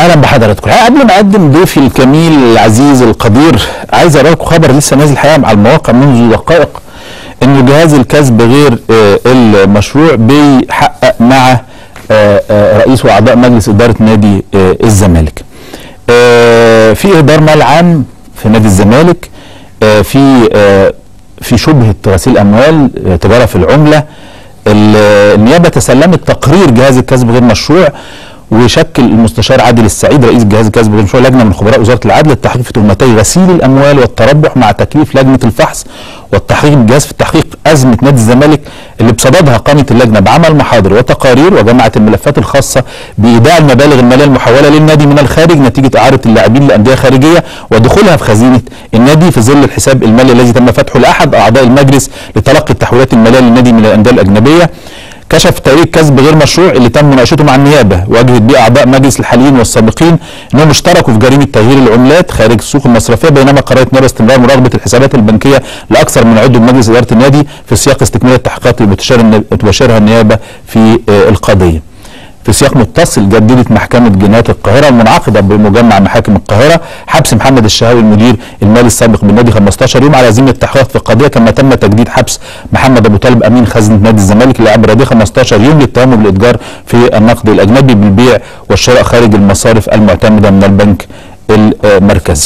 اهلا بحضراتكم الحقيقه قبل ما اقدم ضيفي الجميل العزيز القدير عايز اقرا لكم خبر لسه نازل الحقيقه على المواقع منذ دقائق ان جهاز الكسب غير آه، المشروع بيحقق مع آه، آه، رئيس واعضاء مجلس اداره نادي آه، الزمالك. آه، في اهدار مال عام في نادي الزمالك آه، في آه، في شبهه غسيل اموال آه، تجاره في العمله ال- النيابه تسلمت تقرير جهاز الكسب غير مشروع وشكل المستشار عادل السعيد رئيس جهاز الكسب غير مشروع لجنه من خبراء وزاره العدل للتحقيق في تهمتي غسيل الاموال والتربح مع تكليف لجنه الفحص والتحقيق بالجهاز في تحقيق ازمه نادي الزمالك اللي بصددها قامت اللجنه بعمل محاضر وتقارير وجمعت الملفات الخاصه بايداع المبالغ الماليه المحوله للنادي من الخارج نتيجه اعاره اللاعبين لانديه خارجيه ودخولها في خزينه النادي في ظل الحساب المالي الذي تم فتحه لاحد اعضاء المجلس لتلقي التحويلات الماليه للنادي من الانديه الاجنبيه كشف تقرير كسب غير مشروع اللي تم مناقشته مع النيابه واجهت به اعضاء مجلس الحاليين والسابقين انهم اشتركوا في جريمه تغيير العملات خارج السوق المصرفيه بينما قررت النيابه استمرار مراقبه الحسابات البنكيه لاكثر من عضو مجلس اداره النادي في سياق استكمال التحقيقات اللي بتشار- بتباشرها النيابه في آه، القضيه. في سياق متصل جددت محكمة جنايات القاهرة المنعقدة بمجمع محاكم القاهرة حبس محمد الشهاوي المدير المالي السابق بالنادي 15 يوم على ذمة التحقيقات في القضية كما تم تجديد حبس محمد أبو طالب أمين خزنة نادي الزمالك لاعب رياضي 15 يوم للتهم بالإتجار في النقد الأجنبي بالبيع والشراء خارج المصارف المعتمدة من البنك المركزي.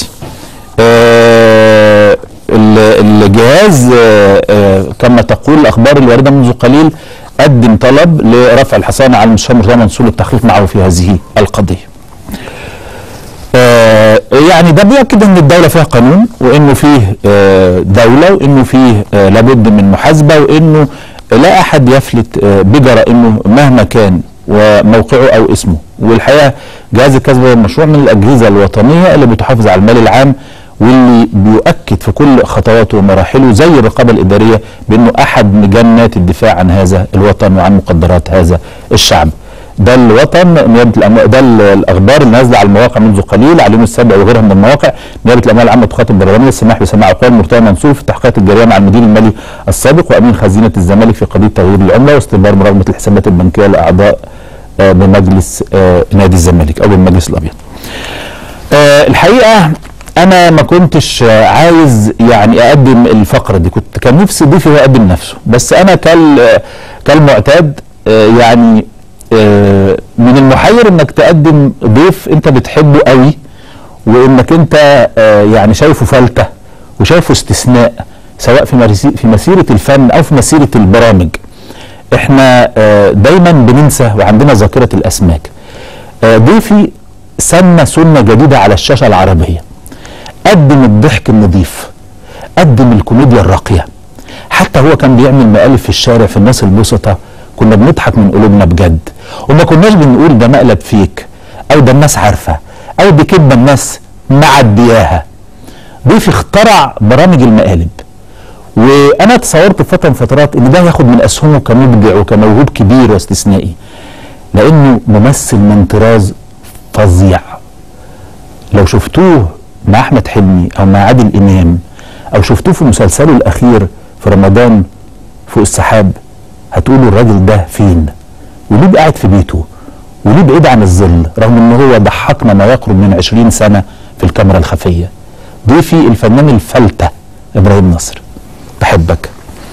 آه، ال- الجهاز آه، آه، كما تقول الاخبار الوارده منذ قليل قدم طلب لرفع الحصانه على المستشار مرتضى منصور للتحقيق معه في هذه القضيه. آه، يعني ده بيأكد ان الدوله فيها قانون وانه فيه آه، دوله وانه فيه آه، لابد من محاسبه وانه لا احد يفلت آه، بجرائمه مهما كان وموقعه او اسمه والحقيقه جهاز الكسب والمشروع من الاجهزه الوطنيه اللي بتحافظ على المال العام واللي بيؤكد في كل خطواته ومراحله زي الرقابه الاداريه بانه احد مجنات الدفاع عن هذا الوطن وعن مقدرات هذا الشعب. ده الوطن نيابه الاموال ده ال- الاخبار اللي نازله على المواقع منذ قليل على اليوم السابع وغيرها من المواقع نيابه الاموال العامه تخاطب برلمان السماح بسماع اقوال مرتضى منصور في التحقيقات الجاريه مع المدير المالي السابق وامين خزينه الزمالك في قضيه تغيير العمله واستمرار مراقبه الحسابات البنكيه لاعضاء آه، بمجلس آه، نادي الزمالك او بالمجلس الابيض. آه، الحقيقه انا ما كنتش آه، عايز يعني اقدم الفقره دي كنت كان نفسي ضيفي هو يقدم نفسه بس انا كال آه، كالمعتاد آه، يعني آه، من المحير انك تقدم ضيف انت بتحبه قوي وانك انت آه، يعني شايفه فلته وشايفه استثناء سواء في مرسي- في مسيره الفن او في مسيره البرامج احنا آه، دايما بننسى وعندنا ذاكره الاسماك آه، ضيفي سن سنه جديده على الشاشه العربيه قدم الضحك النظيف قدم الكوميديا الراقيه حتى هو كان بيعمل مقالب في الشارع في الناس البسطة كنا بنضحك من قلوبنا بجد وما كناش بنقول ده مقلب فيك او ده الناس عارفه او دي كدبه الناس معدياها ضيفي اخترع برامج المقالب وانا تصورت في فتره من فترات ان ده ياخد من اسهمه كمبدع وكموهوب كبير واستثنائي لانه ممثل من طراز فظيع لو شفتوه مع احمد حلمي او مع عادل امام او شفتوه في مسلسله الاخير في رمضان فوق السحاب هتقولوا الراجل ده فين وليه قاعد في بيته وليه بعيد عن الظل رغم ان هو ضحكنا ما يقرب من عشرين سنه في الكاميرا الخفيه ضيفي الفنان الفلته ابراهيم نصر بحبك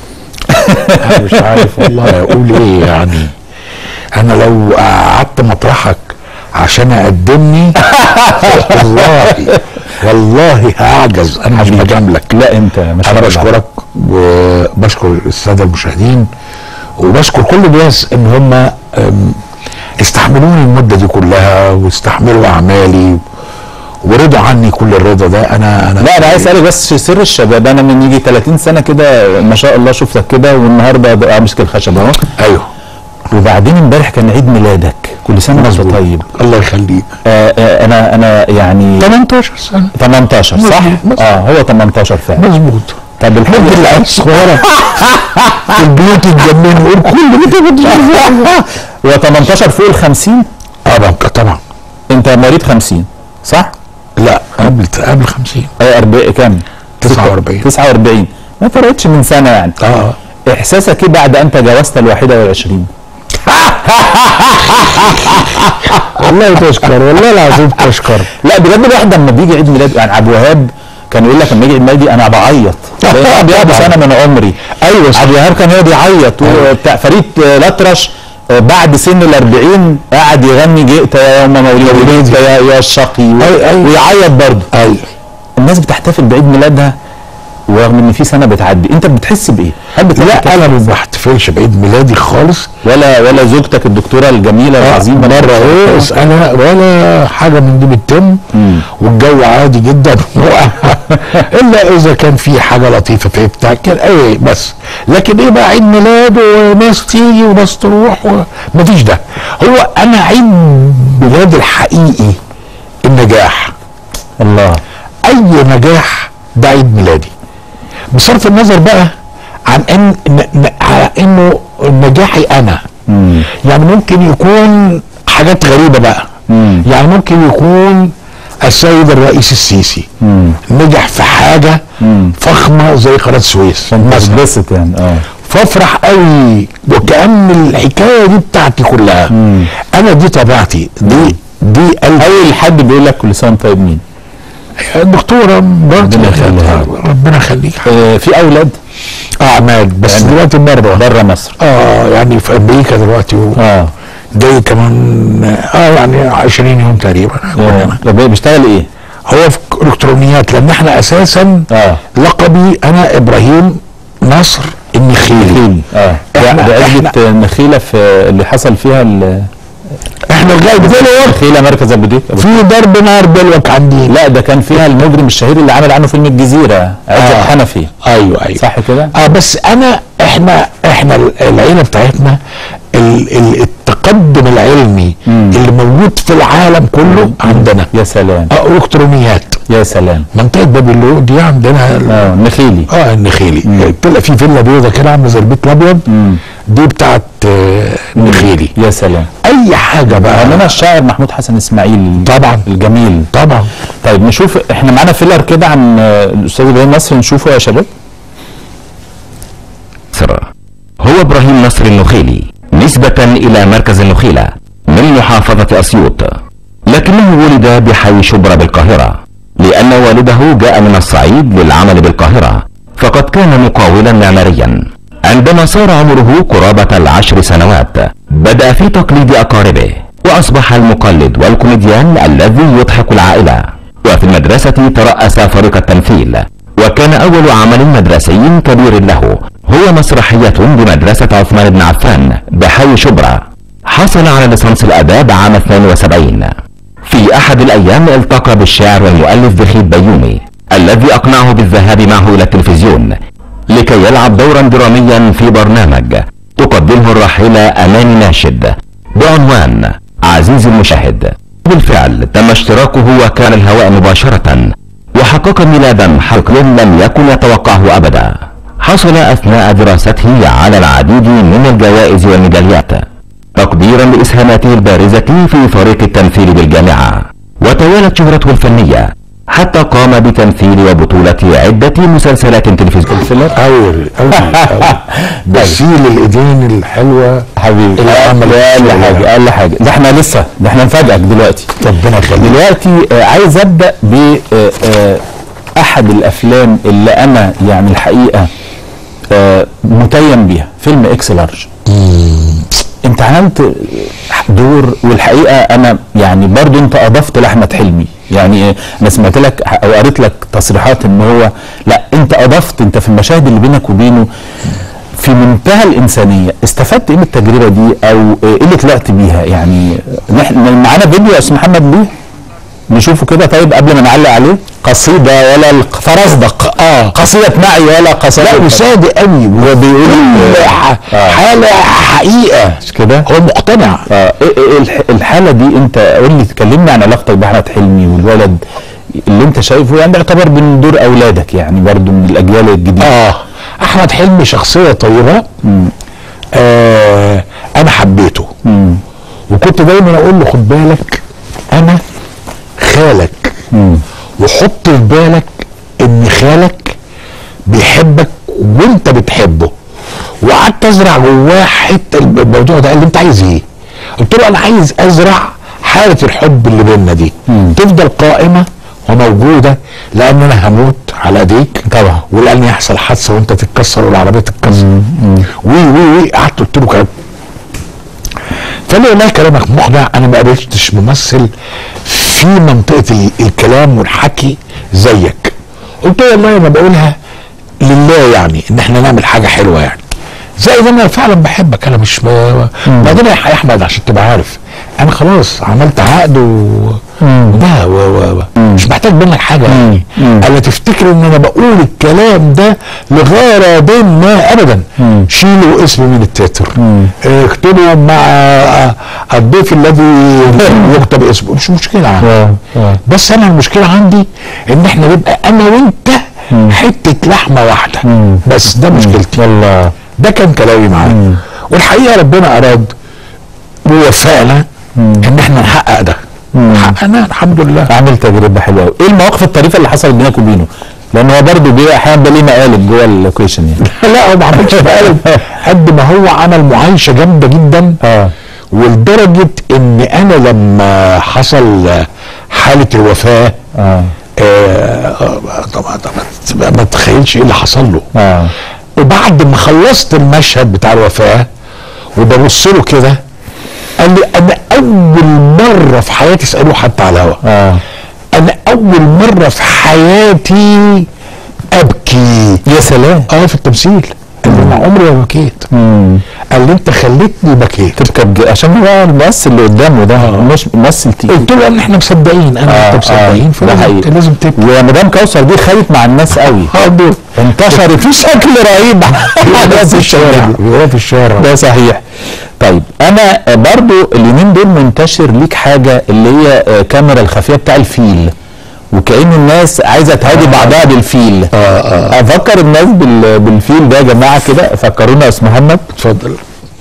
انا مش عارف والله اقول ايه يعني انا لو قعدت مطرحك عشان اقدمني والله والله هعجز انا مش بجاملك لا انت مش انا راجل. بشكرك وبشكر الساده المشاهدين وبشكر كل الناس ان هم أم، استحملوني المده دي كلها واستحملوا اعمالي ورضوا عني كل الرضا ده انا انا لا انا عايز اسالك بس سر الشباب انا من يجي 30 سنه كده ما شاء الله شفتك كده والنهارده بقى امسك الخشب اهو ايوه وبعدين امبارح كان عيد ميلادك كل سنه وانت مظبوط. طيب الله يخليك آه آه انا انا يعني 18 سنه 18 صح؟ مظبوط، مظبوط. اه هو 18 فعلا مظبوط طب مد الحمد العيال الصغيره في البيوت اتجننوا يقول كل بيت هو 18 فوق ال 50 طبعا طبعا انت مواليد 50 صح؟ لا قبل قبل 50 اي 40 كام؟ 49 49 ما فرقتش من سنه يعني اه احساسك ايه بعد ان تجاوزت ال 21 والله تشكر والله العظيم تشكر لا بجد الواحد لما بيجي عيد ميلاد يعني عبد الوهاب كان يقول لك لما يجي عيد ميلادي انا بعيط لأن بيقعد سنه من عمري ايوه عبد الوهاب كان يقعد يعيط وبتاع فريد آه، الأطرش آه، بعد سن ال 40 قعد يغني جئت يا يوم مولدي يا يا الشقي و- أي- أي. ويعيط برضه ايوه الناس بتحتفل بعيد ميلادها ورغم ان في سنه بتعدي انت بتحس بايه؟ هل بتلاقي لا كده؟ انا ما بحتفلش بعيد ميلادي خالص ولا ولا زوجتك الدكتوره الجميله العظيمه مره ايه اسالها ولا حاجه من دي بتتم مم. والجو عادي جدا الا اذا كان في حاجه لطيفه في بتاع كده ايه بس لكن ايه بقى عيد ميلاد وناس تيجي وناس تروح مفيش ده هو انا عيد ميلاد الحقيقي النجاح الله اي نجاح ده عيد ميلادي بصرف النظر بقى عن ان ن- ن- على انه نجاحي انا مم. يعني ممكن يكون حاجات غريبه بقى مم. يعني ممكن يكون السيد الرئيس السيسي مم. نجح في حاجه مم. فخمه زي قناه السويس عشان مثلا تتبسط يعني اه فافرح قوي وكأن الحكايه دي بتاعتي كلها مم. انا دي طبيعتي دي دي قلبي اول حد بيقول لك كل سنه وأنت طيب مين؟ الدكتوره مراتي ربنا يخليها. ربنا يخليك آه في اولاد اه عماد بس يعني- دلوقتي بره بره مصر اه يعني في امريكا دلوقتي و- اه جاي كمان اه يعني 20 يوم تقريبا آه. طب إيه بيشتغل ايه؟ هو في الكترونيات لان احنا اساسا اه لقبي انا ابراهيم نصر النخيلي نخيل اه إحنا- ده عزبة نخيلة في اللي حصل فيها ال- احنا لغايه دلوقتي نخيلة مركز ابو ديك أبو في ضرب نار دلوقتي عندي لا ده كان فيها المجرم الشهير اللي عمل عنه فيلم الجزيرة عزت آه. حنفي ايوه ايوه صح كده؟ اه بس انا احنا احنا ال- العيله بتاعتنا ال- ال- التقدم العلمي مم. اللي موجود في العالم كله عندنا يا سلام اه الكترونيات يا سلام منطقه باب اللوق دي عندنا ال- اه نخيلي اه النخيلي تلاقي في فيلا بيضه كده عامله زي البيت الابيض مم. دي بتاعت آه، النخيلي يا سلام اي حاجه بقى عندنا الشاعر محمود حسن اسماعيل طبعا الجميل طبعا طيب نشوف احنا معانا فيلر كده عن آه، الاستاذ ابراهيم نصر نشوفه يا شباب مصر هو ابراهيم نصر النخيلي نسبة الى مركز النخيلة من محافظة اسيوط لكنه ولد بحي شبرا بالقاهرة لان والده جاء من الصعيد للعمل بالقاهرة فقد كان مقاولا معماريا عندما صار عمره قرابة العشر سنوات بدأ في تقليد اقاربه واصبح المقلد والكوميديان الذي يضحك العائلة وفي المدرسة ترأس فريق التمثيل وكان أول عمل مدرسي كبير له هو مسرحية بمدرسة عثمان بن عفان بحي شبرا حصل على ليسانس الآداب عام 72 في أحد الأيام التقى بالشاعر والمؤلف بخيت بيومي الذي أقنعه بالذهاب معه إلى التلفزيون لكي يلعب دورا دراميا في برنامج تقدمه الراحلة أماني ناشد بعنوان عزيزي المشاهد بالفعل تم اشتراكه وكان الهواء مباشرة وحقق ميلادا حقل لم يكن يتوقعه أبدا حصل أثناء دراسته على العديد من الجوائز والميداليات تقديرا لإسهاماته البارزة في فريق التمثيل بالجامعة وتوالت شهرته الفنية حتى قام بتمثيل وبطولة عدة مسلسلات تلفزيونية فيلر قوي قوي غسيل الايدين الحلوه حبيبي اللي عمل اقل الشغل حاجه ده. اقل حاجه ده احنا لسه ده احنا نفاجئك دلوقتي ربنا يخليك دلوقتي آه، عايز ابدا ب آه، آه، احد الافلام اللي انا يعني الحقيقه آه، متيم بيها فيلم اكس لارج انت عملت دور والحقيقه انا يعني برضو انت اضفت لاحمد حلمي يعني آه، انا سمعت لك او قريت لك تصريحات ان هو لا انت اضفت انت في المشاهد اللي بينك وبينه في منتهى الانسانيه استفدت ايه من التجربه دي او آه، ايه اللي طلعت بيها يعني نحن معانا فيديو يا استاذ محمد بيه نشوفه كده طيب قبل ما نعلق عليه قصيده ولا الق- فرزدق اه قصيده معي ولا قصيده لا وصادق قوي وبيقول آه. حاله حقيقه مش كده هو مقتنع اه إيه إيه الح- الحاله دي انت قول لي تكلمني عن علاقتك باحمد حلمي والولد اللي انت شايفه يعني يعتبر من دور اولادك يعني برضو من الاجيال الجديده اه احمد حلمي شخصيه طيبه آه انا حبيته مم. وكنت دايما اقول له خد بالك انا خالك مم. وحط في بالك ان خالك بيحبك وانت بتحبه وقعدت ازرع جواه حته الموضوع ده قال لي انت عايز ايه؟ قلت له انا عايز ازرع حاله الحب اللي بيننا دي تفضل قائمه وموجوده لان انا هموت على ايديك طبعا. ولان يحصل حادثه وانت تتكسر والعربيه تتكسر وي وي وي قعدت قلت له كلام فقال لي والله كلامك مقنع انا ما قابلتش ممثل في منطقه ال- الكلام والحكي زيك قلت له والله انا بقولها لله يعني ان احنا نعمل حاجه حلوه يعني زائد انا فعلا بحبك انا مش ب- بعدين يا احمد عشان تبقى عارف انا خلاص عملت عقد و... وده و... و... و... مش محتاج منك حاجه يعني الا تفتكر ان انا بقول الكلام ده لغرض ما ابدا شيلوا اسمي من التتر اه، اكتبوا مع اه، الضيف الذي يكتب اسمه مش مشكله عندي آه، آه. بس انا المشكله عندي ان احنا نبقى انا وانت حته لحمه واحده بس ده مشكلتي والله ده كان كلامي معاه والحقيقه ربنا اراد ووفقنا ان احنا نحقق ده حققناه الحمد لله عامل تجربه حلوه قوي ايه المواقف الطريفه اللي حصلت بينك وبينه لان هو برضه بيبقى احيانا ده ليه مقالب جوه اللوكيشن يعني لا هو ما عملش مقالب قد ما هو عمل معايشه جامده جدا اه ولدرجه ان انا لما حصل حاله الوفاه اه آه طبعا طبعا ما تتخيلش ايه اللي حصل له اه وبعد ما خلصت المشهد بتاع الوفاه وببص له كده قال لي انا اول مره في حياتي اساله حتى على الهوا اه انا اول مره في حياتي ابكي يا سلام اه في التمثيل قال لي انا عمري ما بكيت امم قال لي انت خليتني بكيت تبكى بج- عشان هو الممثل اللي قدامه ده مش ممثل تقيل قلت له ان احنا مصدقين انا وانت مصدقين ده فلازم حقيقي لازم تبكي ومدام كوثر دي خدت مع الناس قوي اه دول انتشرت بشكل رهيب على الناس في الشارع بيقولوا في الشارع ده صحيح طيب انا برضو اليومين دول منتشر ليك حاجه اللي هي آه، كاميرا الخفيه بتاع الفيل وكأن الناس عايزه تهادي بعضها بالفيل اه اه افكر الناس بال- بالفيل ده يا جماعه كده فكرونا يا استاذ محمد اتفضل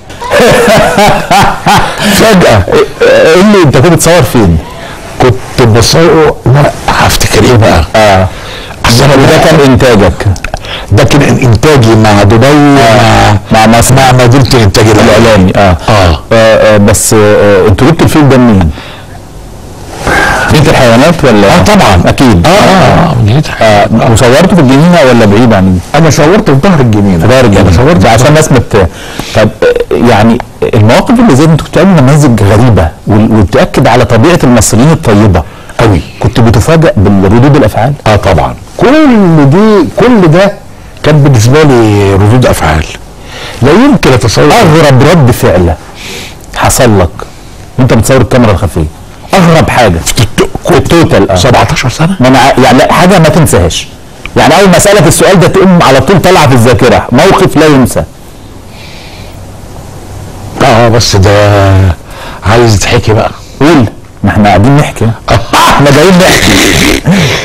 فجاه ايه اللي انت كنت بتصور فين؟ كنت بصور لا هفتكر ايه بقى اه أصل أنا وده كان انتاجك ده كان انتاجي مع دبي مع مع مصر مع مدينه الانتاج الاعلامي اه اه آه، آه، بس آه، انتوا جبتوا الفيل ده منين؟ بيت الحيوانات ولا؟ اه طبعا اكيد اه اه من جهة آه وصورته في الجنينه ولا بعيد عن انا صورت في ظهر الجنينه ظهر الجنينه انا صورت ده عشان الناس مت طب آه، يعني المواقف اللي زي دي انتوا بتعملوا نماذج غريبه وال- وبتاكد على طبيعه المصريين الطيبه قوي كنت بتفاجئ بالردود الافعال اه طبعا كل دي كل ده كان بالنسبه لي ردود افعال لا يمكن اتصور اغرب رد فعل حصل لك وانت بتصور الكاميرا الخفيه اغرب حاجه في التوتال اه 17 سنه ما انا ع- يعني لا، حاجه ما تنساهاش يعني اول ما اسالك السؤال ده تقوم على طول طالعه في الذاكره موقف لا ينسى اه بس ده عايز يتحكي بقى قول ما احنا قاعدين نحكي احنا جايين نحكي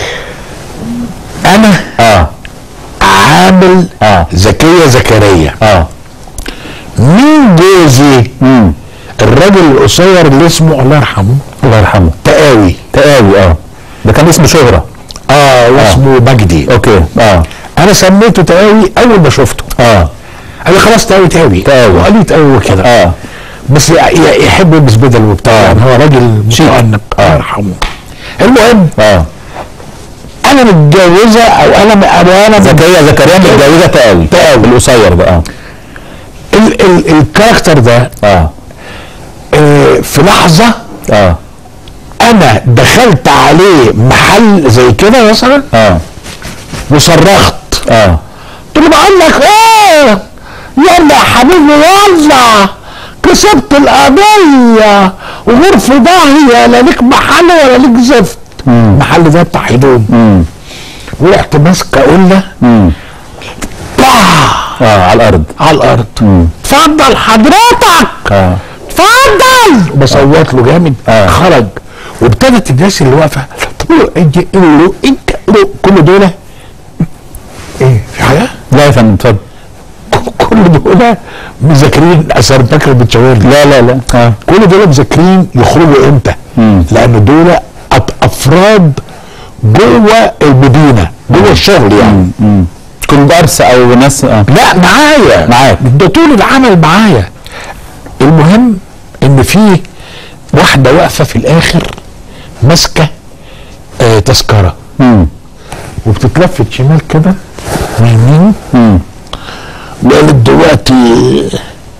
انا اه عامل اه زكيه زكريا اه مين جوزي امم الراجل القصير اللي اسمه الله يرحمه الله يرحمه تقاوي تقاوي اه ده كان اسمه شهره اه واسمه مجدي اوكي اه انا سميته تقاوي اول ما شفته اه قال لي خلاص تقاوي تقاوي تقاوي. وقال لي تقاوي كده اه بس ي- ي- يحب يلبس بدل وبتاع يعني هو راجل متأنق الله يرحمه المهم اه انا متجوزه او انا م- او انا زكريا زكريا متجوزه تقاوي تقاوي القصير ده اه ال ال الكاركتر ده اه آه في لحظه اه انا دخلت عليه محل زي كده مثلا اه وصرخت اه قلت له بقول لك ايه يلا يا حبيبي يلا كسبت القضية وغرف ضاهية لا ليك محل ولا ليك زفت المحل ده بتاع هدوم امم ورحت ماسكة قلة امم طاح اه على الارض على الأرض اتفضل حضرتك اه اتفضل وبصوت له جامد آه. خرج وابتدت الناس اللي واقفه تقول له انت قول له انت كل دول ايه في حاجه؟ لا يا فندم اتفضل كل دول مذاكرين اثر بكر بن شوال لا لا لا اه كل دول مذاكرين يخرجوا امتى مم. لان دول أط- افراد جوه المدينه جوه الشغل يعني امم كومبارس او ناس اه لا معايا معاك. ده طول العمل معايا المهم ان ان في واحده واقفه في الاخر ماسكه آه تذكره مم. وبتتلفت شمال كده ويمين مم. وقالت دلوقتي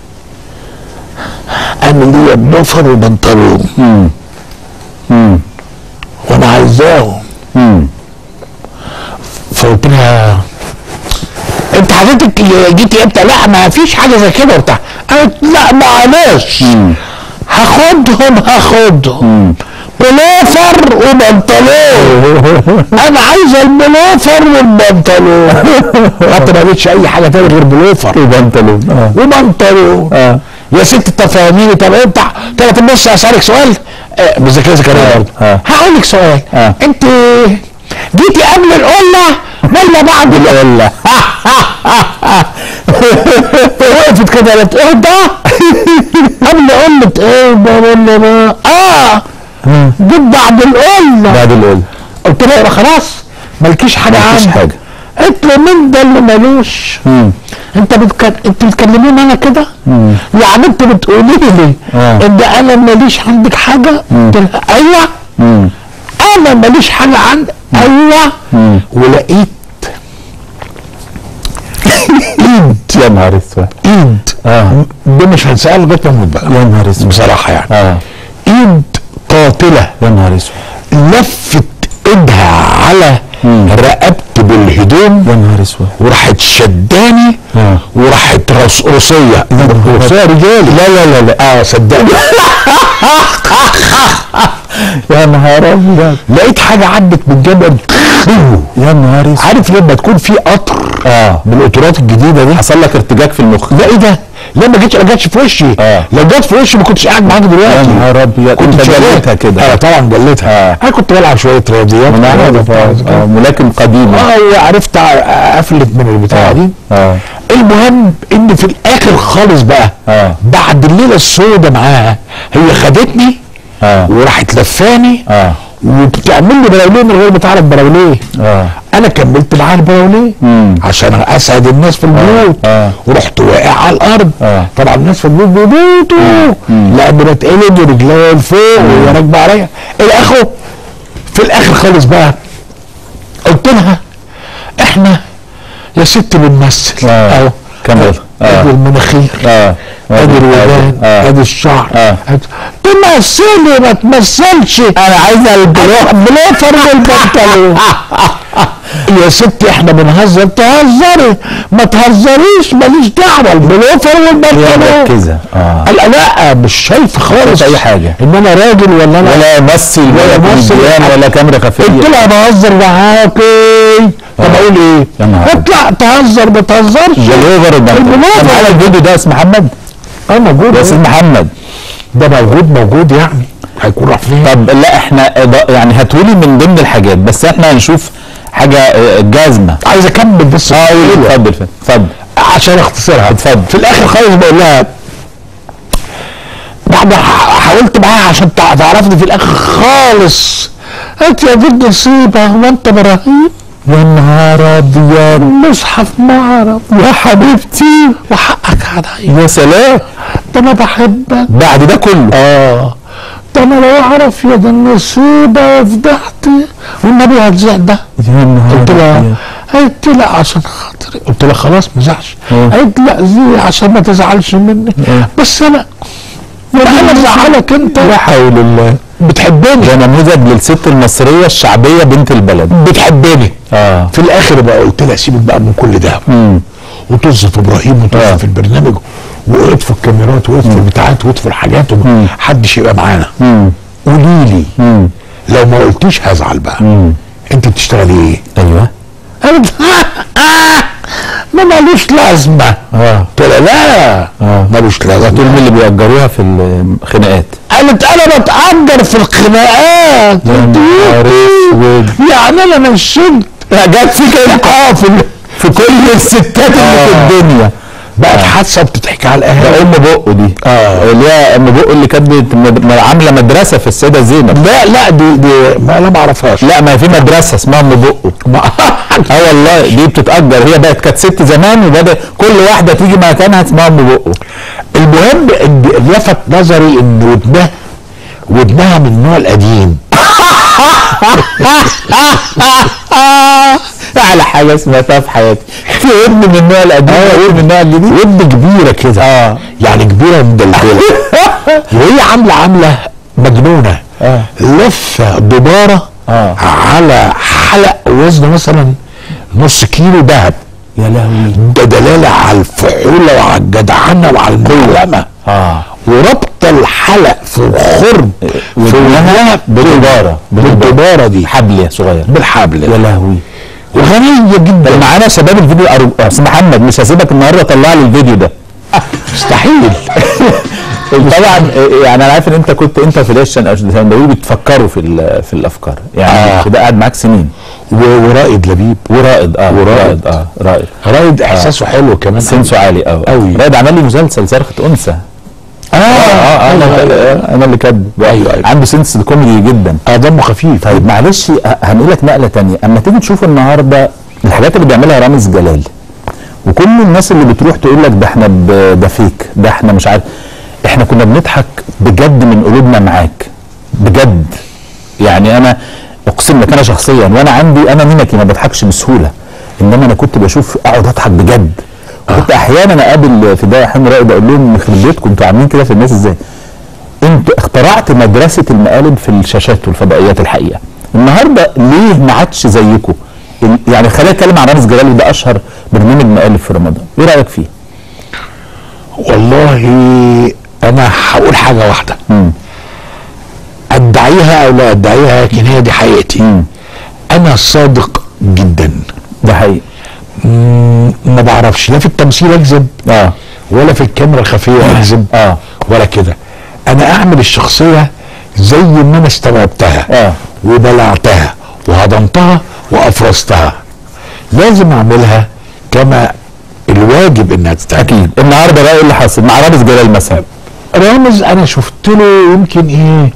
انا ليا بنفر وبنطلون مم. مم. وانا عايزاهم مم. فقلت لها انت حضرتك جيتي امتى؟ لا ما فيش حاجه زي كده وبتاع قالت لا معلش مم. هاخدهم هاخدهم بلوفر وبنطلون انا عايزه البلوفر والبنطلون حتى ما لقيتش اي حاجه تاني غير بلوفر وبنطلون اه وبنطلون اه يا ست تفهميني طب انت طب بص اسالك سؤال آه بذكاء زكريا برضه آه. هقول لك سؤال آه. انت جيتي قبل القله ولا بعد القله؟ ولا وقفت كده قالت ايه ده؟ قبل قله ايه ده ولا ده؟ اه جيت بعد القله بعد القول قلت لها يبقى خلاص مالكيش حاجه مالكيش عندي حاجة. قلت له مين ده اللي مالوش؟ مم. انت بتك... انت بتكلميني انا كده؟ يعني انت بتقولي لي آه. ان انا ماليش عندك حاجه؟ قلت لها ايوه مم. انا ماليش حاجه عندك ايوه مم. ولقيت ايد يا نهار اسود ايد اه ده مش هنسأله لغايه ما اموت بقى يا نهار اسود بصراحه يعني اه ايد قاتله يا نهار اسود لفت ايدها على رقبتي بالهدوم يا نهار اسود وراحت شداني آه. وراحت رص روسيه روسيه رجالي لا لا لا لا اه صدقني يا نهار ابيض لقيت حاجه عدت من جنب يا نهار اسود عارف لما تكون في قطر اه من القطورات الجديده دي حصل لك ارتجاج في المخ لا ايه ده؟ لا ما جتش ما جاتش في وشي آه. لو جت في وشي ما كنتش قاعد معاك يا دلوقتي نهار ابيض كنت انت شغال. جليتها كده اه طبعا جليتها آه. انا كنت بلعب شويه رياضيات انا عارف اه آه، ملاكم قديم اه وعرفت افلت من البتاعه دي اه المهم ان في الاخر خالص بقى آه. بعد الليله السوداء معاها هي خدتني اه وراحت لفاني اه وبتعمل لي براوليه من غير ما تعرف براوليه اه انا كملت معاها البراوليه مم. عشان اسعد الناس في البيوت آه. ورحت واقع على الارض آه. طبعا الناس في البيوت بيموتوا لان بتقلب ورجليا لفوق وهي راكبه عليا الى اخره في الاخر خالص بقى قلت لها احنا يا ست بنمثل آه. اهو كمل. آه. ادي المناخير اه ادي الودان آه. ادي الشعر آه. أد- تمثلي ما تمثلش انا عايزه البلوك بلوفر بالبنطلون يا ستي احنا بنهزر تهزري ما تهزريش ماليش دعوه البلوفر هي والبنطلون مركزه اه لا لا مش شايف خالص مش أي حاجة. ان انا راجل ولا انا ولا ممثل ولا ولا ممثل. كوميديان ولا كاميرا خفيه قلت لها بهزر معاكي طب آه. اقول ايه؟ يا نهار اطلع تهزر ما تهزرش بلوفر البلوفر. كان على الفيديو ده اسم محمد اه موجود ده اسم محمد ده موجود موجود يعني هيكون راح فين؟ طب لا احنا إضاء- يعني هاتولي من ضمن الحاجات بس احنا هنشوف حاجه آه، جازمه عايز اكمل بس اه قول أيوة. اتفضل اتفضل عشان اختصرها اتفضل. في الاخر خالص بقول لها بعد ما ح- حاولت معاها عشان تع- تعرفني في الاخر خالص قالت يا دي النصيبه هو انت ابراهيم يا نهار ابيض مصحف معرض يا حبيبتي وحقك عليا يا سلام ده انا بحبك بعد ده كله اه ده انا لو اعرف يا دي النصيبه وفضحتي والنبي هتزعل ده يا نهار قلت لها أبيض. قالت لي لا عشان خاطري قلت لها خلاص ما تزعلش اه. قالت لا زي عشان ما تزعلش مني اه. بس انا انا زعلك انت لا حول الله بتحبني ده نموذج للست المصريه الشعبيه بنت البلد بتحبني اه في الاخر بقى قلت لها سيبك بقى من كل ده امم وطز في ابراهيم وطز اه. في البرنامج واطفوا الكاميرات واطفوا البتاعات واطفوا الحاجات ومحدش يبقى معانا امم قولي لي امم لو ما قلتيش هزعل بقى امم انت بتشتغلي ايه؟ ايوه قالت ما ملوش لازمه اه قلت لها لا اه. ملوش لازمه دول من اللي بيأجروها في الخناقات قالت انا بتأجر في الخناقات يا قلت نهار إيه؟ اسود يعني انا نشنت جت فيك انت اه في ال- في كل الستات اللي في الدنيا بقت حادثه بتضحك على ده الاهالي ام بقه دي اه. اللي هي ام بقه اللي كانت بت- مد- عامله مدرسه في السيده زينب لا لا دي دي ما انا ما اعرفهاش لا ما هي في مدرسه اسمها ام بقه ما اه والله دي بتتأجر هي بقت كانت ست زمان وبدأ كل واحدة تيجي مكانها اسمها ام بقه المهم ان لفت نظري ان ودنها ودنها من النوع القديم اعلى حاجة سمعتها في حياتي في ودن من النوع القديم وودن من النوع الجديد ودن كبيره كده اه يعني كبيره مدلدله وهي عامله عامله مجنونه آه. لفه دباره آه. على حلق وزنه مثلا نص كيلو ذهب يا لهوي ده دلاله على الفعوله وعلى الجدعنه وعلى المعلمه اه وربط الحلق في الخرم في ودنها بالدبارة بالدباره دي حبل صغير بالحبل يا ده. لهوي وغنيه جدا معانا شباب الفيديو أرو- أستاذ محمد مش هسيبك النهارده طلع لي الفيديو ده مستحيل طبعا آه، يعني انا عارف ان انت كنت انت في ليش الشندوي بتفكروا في ال- في الافكار يعني آه. كده قاعد معاك سنين و- ورائد لبيب ورائد اه ورائد. اه رائد رائد احساسه حلو كمان سنسو عالي قوي أوي. رائد عمل لي مسلسل صرخة انثى اه اه انا أيوة، أيوة. انا اللي كاتبه أيوة، أيوة. عنده سنس كوميدي جدا اه دمه خفيف طيب معلش ه- هنقلك نقله تانية اما تيجي تشوف النهارده الحاجات اللي بيعملها رامز جلال وكل الناس اللي بتروح تقول لك ده احنا ب- ده فيك ده احنا مش عارف احنا كنا بنضحك بجد من قلوبنا معاك بجد يعني انا اقسم لك انا شخصيا وانا عندي انا مينكي ما بضحكش بسهوله انما انا كنت بشوف اقعد اضحك بجد كنت احيانا اقابل في ده حين رائد اقول لهم يخرب بيتكم انتوا عاملين كده في الناس ازاي انت اخترعت مدرسه المقالب في الشاشات والفضائيات الحقيقه النهارده ليه ما عادش زيكم ال- يعني خلينا نتكلم عن رامز جلال وده اشهر برنامج مقالب في رمضان ايه رايك فيه والله انا هقول حاجه واحده مم. ادعيها او لا ادعيها لكن هي دي حقيقتي مم. انا صادق جدا ده حقيقي مم، ما بعرفش لا في التمثيل اكذب اه ولا في الكاميرا الخفيه اكذب اه ولا كده انا اعمل الشخصيه زي ما انا استوعبتها اه وبلعتها وهضمتها وافرزتها لازم اعملها كما الواجب انها تتعمل اكيد النهارده بقى ايه اللي حصل مع رامز جلال مثلا رامز انا شفت له يمكن ايه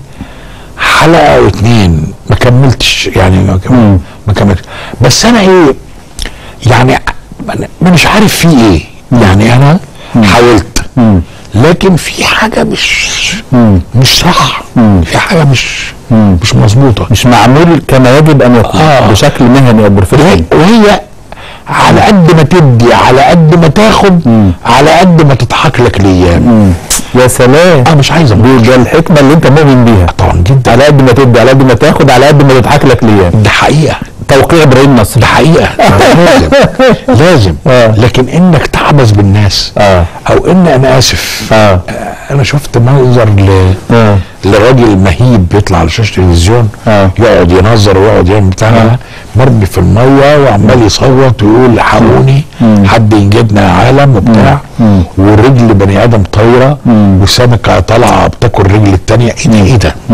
حلقه او اتنين ما كملتش يعني ما, كمل ما كملتش بس انا ايه يعني ما مش عارف فيه ايه يعني انا حاولت لكن في حاجه مش مش صح في حاجه مش مش مظبوطه مش معمول كما يجب ان يكون آه. بشكل مهني او وهي, بروفيشنال وهي على قد ما تدي على قد ما تاخد على قد ما تضحك لك الايام يا سلام انا مش عايز دي أموت. ده الحكمه اللي انت مؤمن بيها طبعا جدا على قد ما تدي على قد ما تاخد على قد ما تضحك لك الايام ده حقيقه توقيع ابراهيم نصر ده حقيقه لازم لازم آه. لكن انك تعبث بالناس اه او ان انا اسف اه انا شفت منظر ل اه لراجل مهيب بيطلع على شاشه التلفزيون آه. يقعد ينظر ويقعد يعمل بتاع مرمي في الميه وعمال يصوت ويقول الحقوني حد ينجدنا يا عالم وبتاع والرجل بني ادم طايره وسمكه طالعه بتاكل الرجل التانيه ايه ده ايه ده؟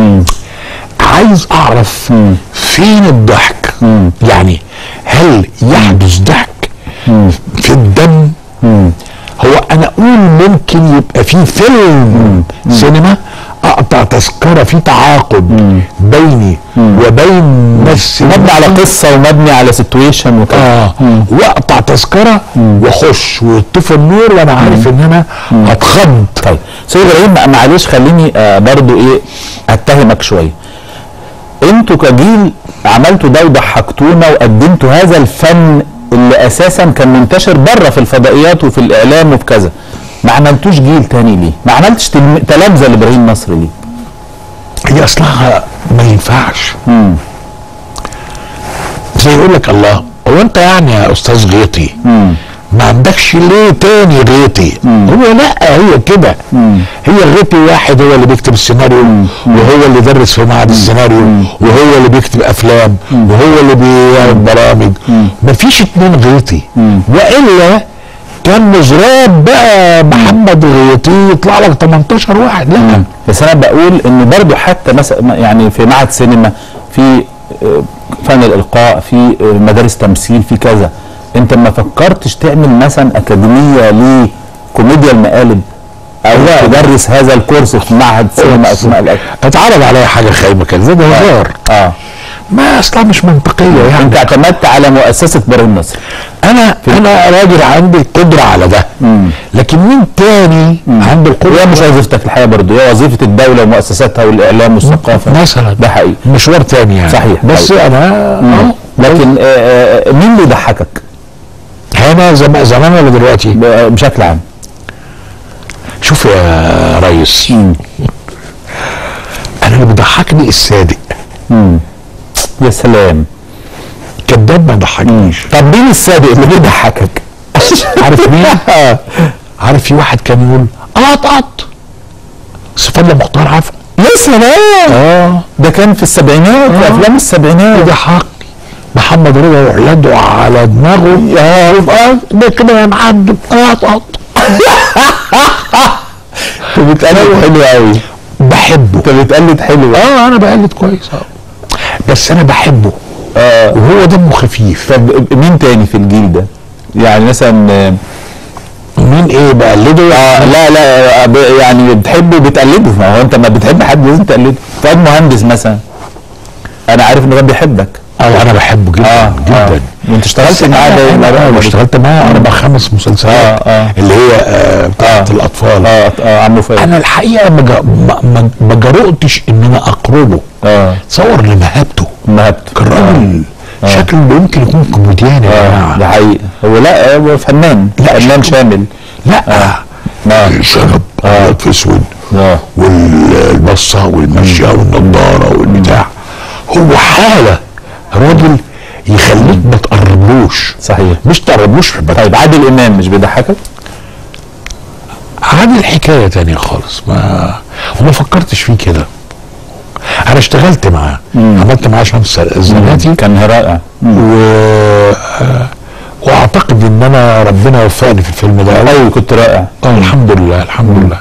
عايز اعرف فين الضحك يعني هل يحدث ضحك في الدم هو انا اقول ممكن يبقى في فيلم سينما اقطع تذكره في تعاقد بيني وبين نفسي مبني على قصه ومبني على سيتويشن وكده اه واقطع تذكره واخش ويطفي النور وانا عارف ان انا هتخض طيب استاذ ابراهيم معلش خليني آه برضو ايه اتهمك شويه انتوا كجيل عملتوا ده وضحكتونا وقدمتوا هذا الفن اللي اساسا كان منتشر بره في الفضائيات وفي الاعلام وفي كذا ما عملتوش جيل تاني ليه؟ ما عملتش تلم- تلامذه لابراهيم نصر ليه؟ هي اصلها ما ينفعش زي يقول لك الله هو انت يعني يا استاذ غيطي ما عندكش ليه تاني غيطي هو لا هي كده هي غيطي واحد هو اللي بيكتب السيناريو وهو اللي درس في معهد السيناريو وهو اللي بيكتب افلام وهو اللي بيعمل برامج مفيش اتنين غيطي والا كان مزراب بقى محمد غيطي يطلع لك 18 واحد لا بس انا بقول ان برضو حتى مثلا يعني في معهد سينما في آه، فن الالقاء في آه، مدارس تمثيل في كذا انت ما فكرتش تعمل مثلا اكاديميه لكوميديا المقالب او تدرس هذا الكورس في معهد سينما اسماء الأك... اتعرض عليا حاجه خايبه كده ده هزار اه ما اصلا مش منطقيه يعني انت اعتمدت على مؤسسه ابراهيم نصر انا انا راجل عندي القدره على ده لكن مين تاني عنده القدره هي مش وظيفتك الحقيقه برضه هي وظيفه الدوله ومؤسساتها والاعلام والثقافه مثلا ده حقيقي مشوار تاني يعني صحيح، بس حقيقي. انا أهو. لكن آه، آه، مين اللي يضحكك هنا زمان زمان ولا دلوقتي ب- بشكل عام شوف يا ريس انا اللي بيضحكني الصادق يا سلام كذاب ما يضحكنيش طب مين الصادق اللي بيضحكك عارف مين؟ عارف في واحد كان يقول قط قط صفات مختار عارفه يا سلام اه ده كان في السبعينات في آه. افلام السبعينات يضحكني محمد رضا وعلاده على دماغه يا رب ده كده يا محمد قط قط انت بتقلد حلو قوي بحبه انت بتقلد حلو اه انا بقلد كويس اه بس انا بحبه اه وهو دمه خفيف طب مين تاني في الجيل ده يعني مثلا آه، مين ايه بقلده آه لا لا آه، ب- يعني بتحبه بتقلده ما هو انت ما بتحب حد لازم تقلده فؤاد مهندس مثلا انا عارف ان هو بيحبك اه انا بحبه جدا اه جدا وانت اشتغلت معاه ده ده انا اشتغلت معاه اربع خمس مسلسلات آه، آه. اللي هي آه بتاعت آه. الاطفال اه اه عمو فؤاد انا الحقيقه ما جا- ما- ما- ما جرؤتش ان انا اقربه اه تصور لمهابته مهبته كان راجل شكله يمكن يكون كوميديان يا اه جماعه ده حقيقي هو لا هو فنان لا، فنان شكله- شامل لا آه. شنب ابيض في اسود اه والبصه والمشيه والنضاره والبتاع هو حاله راجل يخليك ما تقربلوش صحيح مش تقربلوش في طيب عادل امام مش بيضحكك؟ عادل حكايه تانية خالص ما وما فكرتش فيه كده انا اشتغلت معاه عملت معاه شمس الزناتي كان رائع و آه، واعتقد ان انا ربنا وفقني في الفيلم ده قوي قوي كنت رائع اه الحمد لله الحمد لله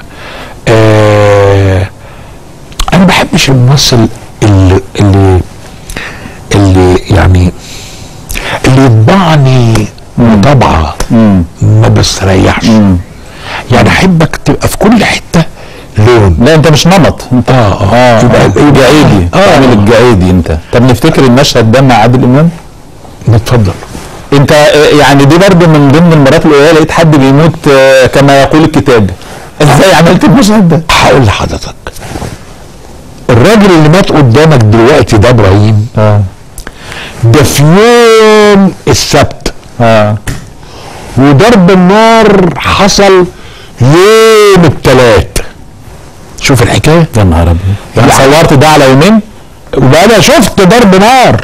آه انا ما بحبش الممثل اللي اللي اللي يعني اللي يطبعني طبعه ما بستريحش يعني احبك تبقى في كل حته لون لا انت مش نمط انت اه اه يبقى يبقى جعيدي اه تعمل الجعيدي انت طب نفتكر المشهد ده مع عادل امام اتفضل انت آه، يعني دي برضه من ضمن المرات القليله لقيت حد بيموت آه، كما يقول الكتاب ازاي عملت المشهد ده؟ هقول لحضرتك الراجل اللي مات قدامك دلوقتي ده ابراهيم اه ده في يوم السبت اه وضرب النار حصل يوم الثلاث شوف الحكايه يا نهار ابيض يعني يعني- صورت ده على يومين؟ وانا شفت ضرب نار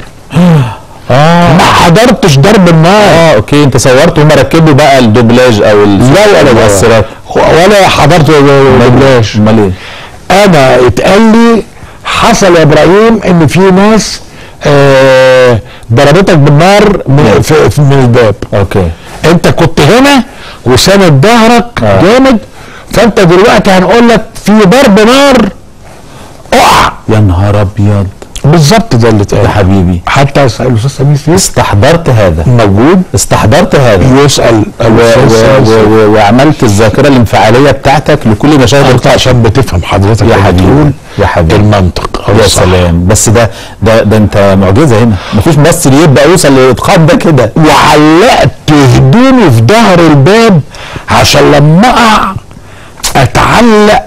اه ما حضرتش ضرب النار اه اوكي انت صورت وهم ركبوا بقى الدوبلاج او ال- لا ولا المؤثرات ولا حضرت دبلاش امال ايه؟ انا اتقال لي حصل يا ابراهيم ان في ناس آه ضربتك بالنار من, في في- من الباب اوكي انت كنت هنا وساند ظهرك آه. جامد فانت دلوقتي هنقول لك في ضرب نار اقع يا نهار ابيض بالظبط ده اللي يا اتقال حبيبي حتى الاستاذ سمير فيه استحضرت هذا موجود استحضرت هذا يسال و و و و وعملت الذاكره الانفعاليه بتاعتك لكل مشاهد انت القتل عشان بتفهم حضرتك يا لما حبيبي. تقول يا حبيبي. المنطق أو يا الصح. سلام بس ده ده ده انت معجزه هنا مفيش ممثل يبقى يوصل للاتقان ده كده وعلقت هدومي في ظهر الباب عشان لما اقع اتعلق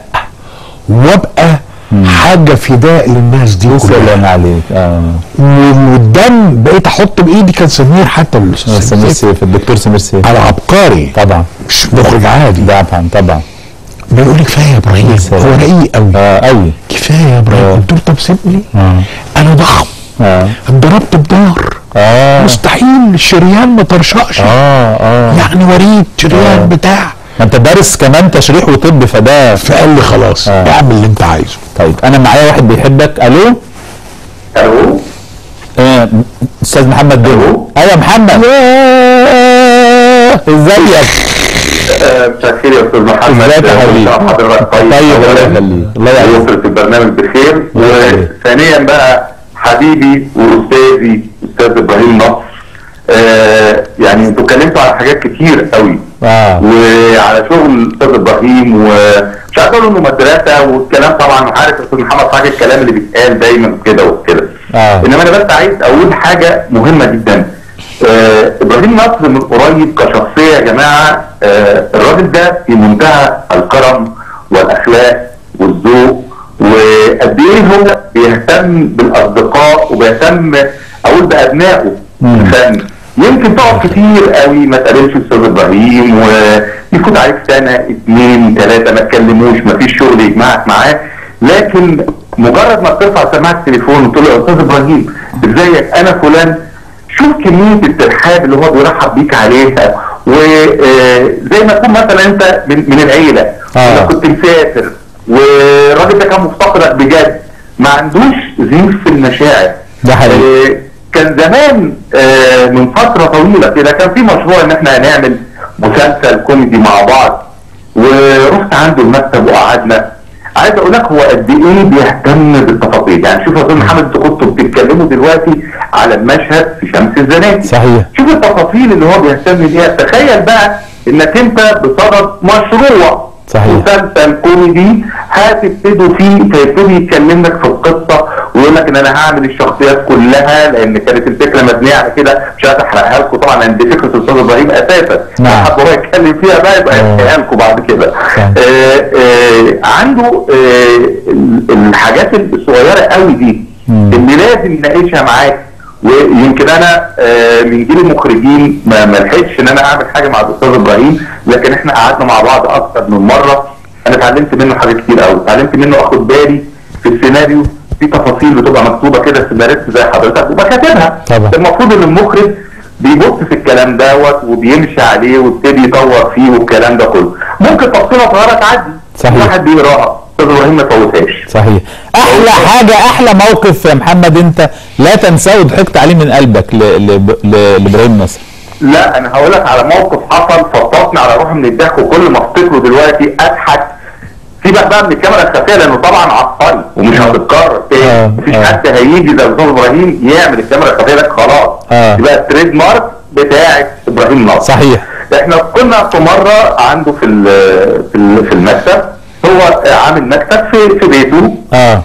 وابقى حاجه فداء للناس دي يا كلها سلام عليك اه والدم بقيت احط بايدي كان سمير حتى الاستاذ سمير سمير سيف الدكتور سمير سيف على عبقري طبعا مش مخرج عادي طبعا طبعا بيقول لي كفايه يا ابراهيم سلام. هو رقيق قوي اه قوي كفايه يا ابراهيم قلت له طب سيبني اه انا ضخم اه اتضربت بنار اه مستحيل الشريان ما طرشقش اه اه يعني وريد شريان آه. بتاع ما انت دارس كمان تشريح وطب فده فقال لي خلاص آه. اعمل اللي انت عايزه طيب انا معايا واحد بيحبك الو الو آه، استاذ محمد دولو ألو؟ ايوه محمد ازيك آه، مساء الخير يا استاذ محمد ازيك يا حبيبي؟ مساء حضرتك طيب طيب الله أولاً، يخليك الله يعينك ويسرة البرنامج بخير الله يخليك. وثانيا بقى حبيبي واستاذي استاذ ابراهيم نصر آه يعني انتوا اتكلمتوا على حاجات كتير قوي اه وعلى شغل الاستاذ ابراهيم ومش عايز اقول انه مدرسه والكلام طبعا عارف يا استاذ محمد حاجه الكلام اللي بيتقال دايما كده وكده آه. انما انا بس عايز اقول حاجه مهمه جدا آه ابراهيم نصر من قريب كشخصيه يا جماعه آه الراجل ده في منتهى الكرم والاخلاق والذوق وقد ايه هو بيهتم بالاصدقاء وبيهتم اقول بابنائه الفن يمكن تقعد كتير قوي ما تقابلش استاذ ابراهيم ويفوت عليك سنه اثنين ثلاثه ما تكلموش ما فيش شغل يجمعك معاه لكن مجرد ما بترفع سماعه التليفون وتقول له يا استاذ ابراهيم ازيك انا فلان شوف كميه الترحاب اللي هو بيرحب بيك عليها وزي ما تكون مثلا انت من, من العيله آه. لو كنت مسافر والراجل ده كان مفتقدك بجد ما عندوش زيف في المشاعر ده حقيقي. آه، كان زمان آه، من فتره طويله كده كان في مشروع ان احنا هنعمل مسلسل كوميدي مع بعض ورحت عنده المكتب وقعدنا عايز اقول لك هو قد ايه بيهتم بالتفاصيل يعني شوف يا استاذ محمد انتوا كنتوا بتتكلموا دلوقتي على المشهد في شمس الزناتي صحيح. شوف التفاصيل اللي هو بيهتم بيها تخيل بقى انك انت بصدد مشروع صحيح. مسلسل كوميدي هتبتدوا فيه فيبتدي يتكلم لك في القصه ويقول لك ان انا هعمل الشخصيات كلها لان كانت الفكره مبنيه على كده مش عايز احرقها لكم طبعا لان دي فكره الاستاذ ابراهيم اساسا نعم. حد هو يتكلم فيها بقى يبقى آه. يحكيها لكم بعد كده صحيح. آه آه عنده آه ال- الحاجات الصغيره قوي دي مم. اللي لازم يناقشها معاك ويمكن انا آه، من جيل المخرجين ما ما لحقتش ان انا اعمل حاجه مع الاستاذ ابراهيم لكن احنا قعدنا مع بعض اكتر من مره انا اتعلمت منه حاجات كتير قوي اتعلمت منه اخد بالي في السيناريو في تفاصيل بتبقى مكتوبه كده سيناريست زي حضرتك وبكاتبها طبعا. المفروض ان المخرج بيبص في الكلام دوت وبيمشي عليه ويبتدي يطور فيه والكلام ده كله ممكن تفصيله صغيره تعدي صحيح. واحد بيقراها استاذ ابراهيم ما فوتهاش صحيح احلى حاجه احلى موقف يا محمد انت لا تنساه وضحكت عليه من قلبك ل- ل- ل- لابراهيم نصر لا انا هقول لك على موقف حصل فطسني على روحي من الضحك وكل ما افتكره دلوقتي اضحك سيبك بقى من الكاميرا الخفيه لانه طبعا عبقري ومش هتتكرر آه، تاني مفيش آه. حد هيجي زي الاستاذ ابراهيم يعمل الكاميرا الخفيه ده خلاص آه. يبقى التريد مارك بتاعه ابراهيم نصر صحيح احنا كنا في مره عنده في ال- في ال- في المكتب هو عامل مكتب في في بيته اه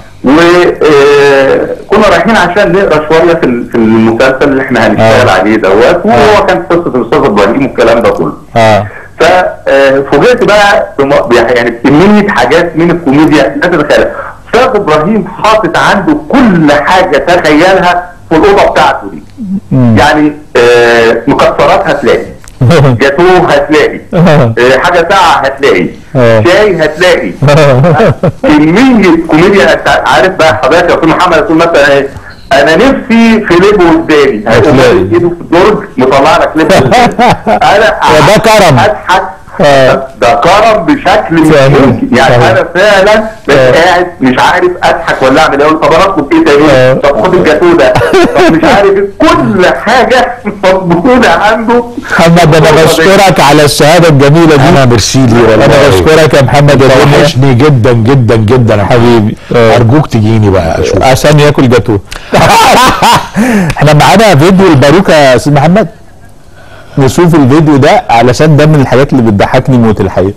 وكنا رايحين عشان نقرا شويه في ال- في المسلسل اللي احنا هنشتغل آه. عليه دوت آه. وهو كان قصه الاستاذ ابراهيم والكلام ده كله اه ففوجئت بقى بم- يعني بكميه حاجات من الكوميديا لا تتخيلها استاذ ابراهيم حاطط عنده كل حاجه تخيلها في الاوضه بتاعته دي مم. يعني آه، مكسرات هتلاقي جاتوه هتلاقي آه، حاجه ساقعه هتلاقي آه. شاي هتلاقي كمية كوميديا أنت عارف بقى حضرتك يا استاذ محمد تقول مثلا ايه انا نفسي في ليبو قدامي هيقوم هتلاقي. ماسك ايده في الدرج مطلع لك ليبو قدامي. انا وده كرم. اضحك آه. ده كرم بشكل مش صحيح. ممكن يعني صحيح. انا فعلا بس آه. قاعد مش عارف اضحك ولا اعمل ايه أقول طب انا اطلب ايه آه. تاني طب خد الجاتوه ده طب مش عارف إيه. كل حاجه موجوده عنده محمد انا بشكرك على الشهاده الجميله دي انا ميرسي لي والله انا بشكرك يا محمد يا دنيا وحشني جدا جدا جدا يا حبيبي. آه. ارجوك تجيني بقى اشوف عشان ياكل جاتوه احنا معانا فيديو الباروكه يا استاذ محمد نشوف الفيديو ده علشان ده من الحاجات اللي بتضحكني موت الحقيقه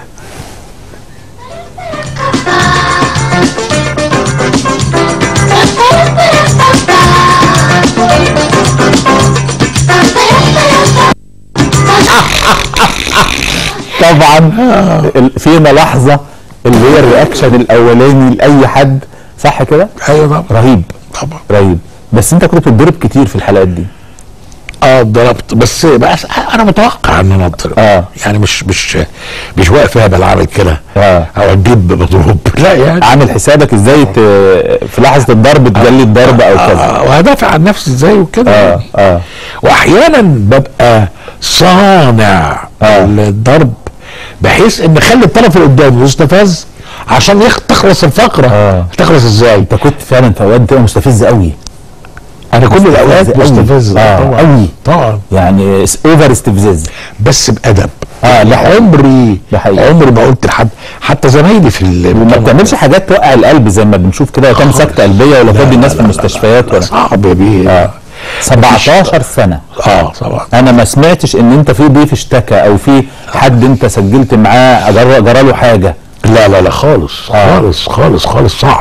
طبعا ال- فينا لحظه اللي هي الرياكشن الاولاني لاي حد صح كده ايوه طبعا رهيب طبعا رهيب بس انت كنت بتضرب كتير في الحلقات دي اه ضربت بس بس انا متوقع ان انا اضرب آه. يعني مش مش مش واقف هبل عامل كده آه. او اجيب مضروب لا يعني عامل حسابك ازاي ت... في لحظه الضرب تجلي الضرب او كذا آه وهدافع عن نفسي ازاي وكده اه اه واحيانا ببقى صانع آه. الضرب بحيث ان اخلي الطرف اللي قدامي يستفز عشان يخ- تخلص الفقره آه. تخلص ازاي انت كنت فعلا في اوقات بتبقى مستفز قوي انا كل مستفز الاوقات أوي. مستفز آه، طبعا أوي. طبعا يعني اوفر استفزاز بس بادب آه، ده حقيقي. عمري ده حقيقي. عمري ما قلت لحد حتى زمايلي في ال- وما بتعملش حاجات توقع القلب زي ما بنشوف كده كام سكته قلبيه ولا تودي الناس في المستشفيات ولا صعب يا بيه اه 17 سنه اه طبعا انا ما سمعتش ان انت في ضيف اشتكى او في حد انت سجلت معاه جرى جرى له حاجه لا لا لا خالص آه. خالص خالص خالص صعب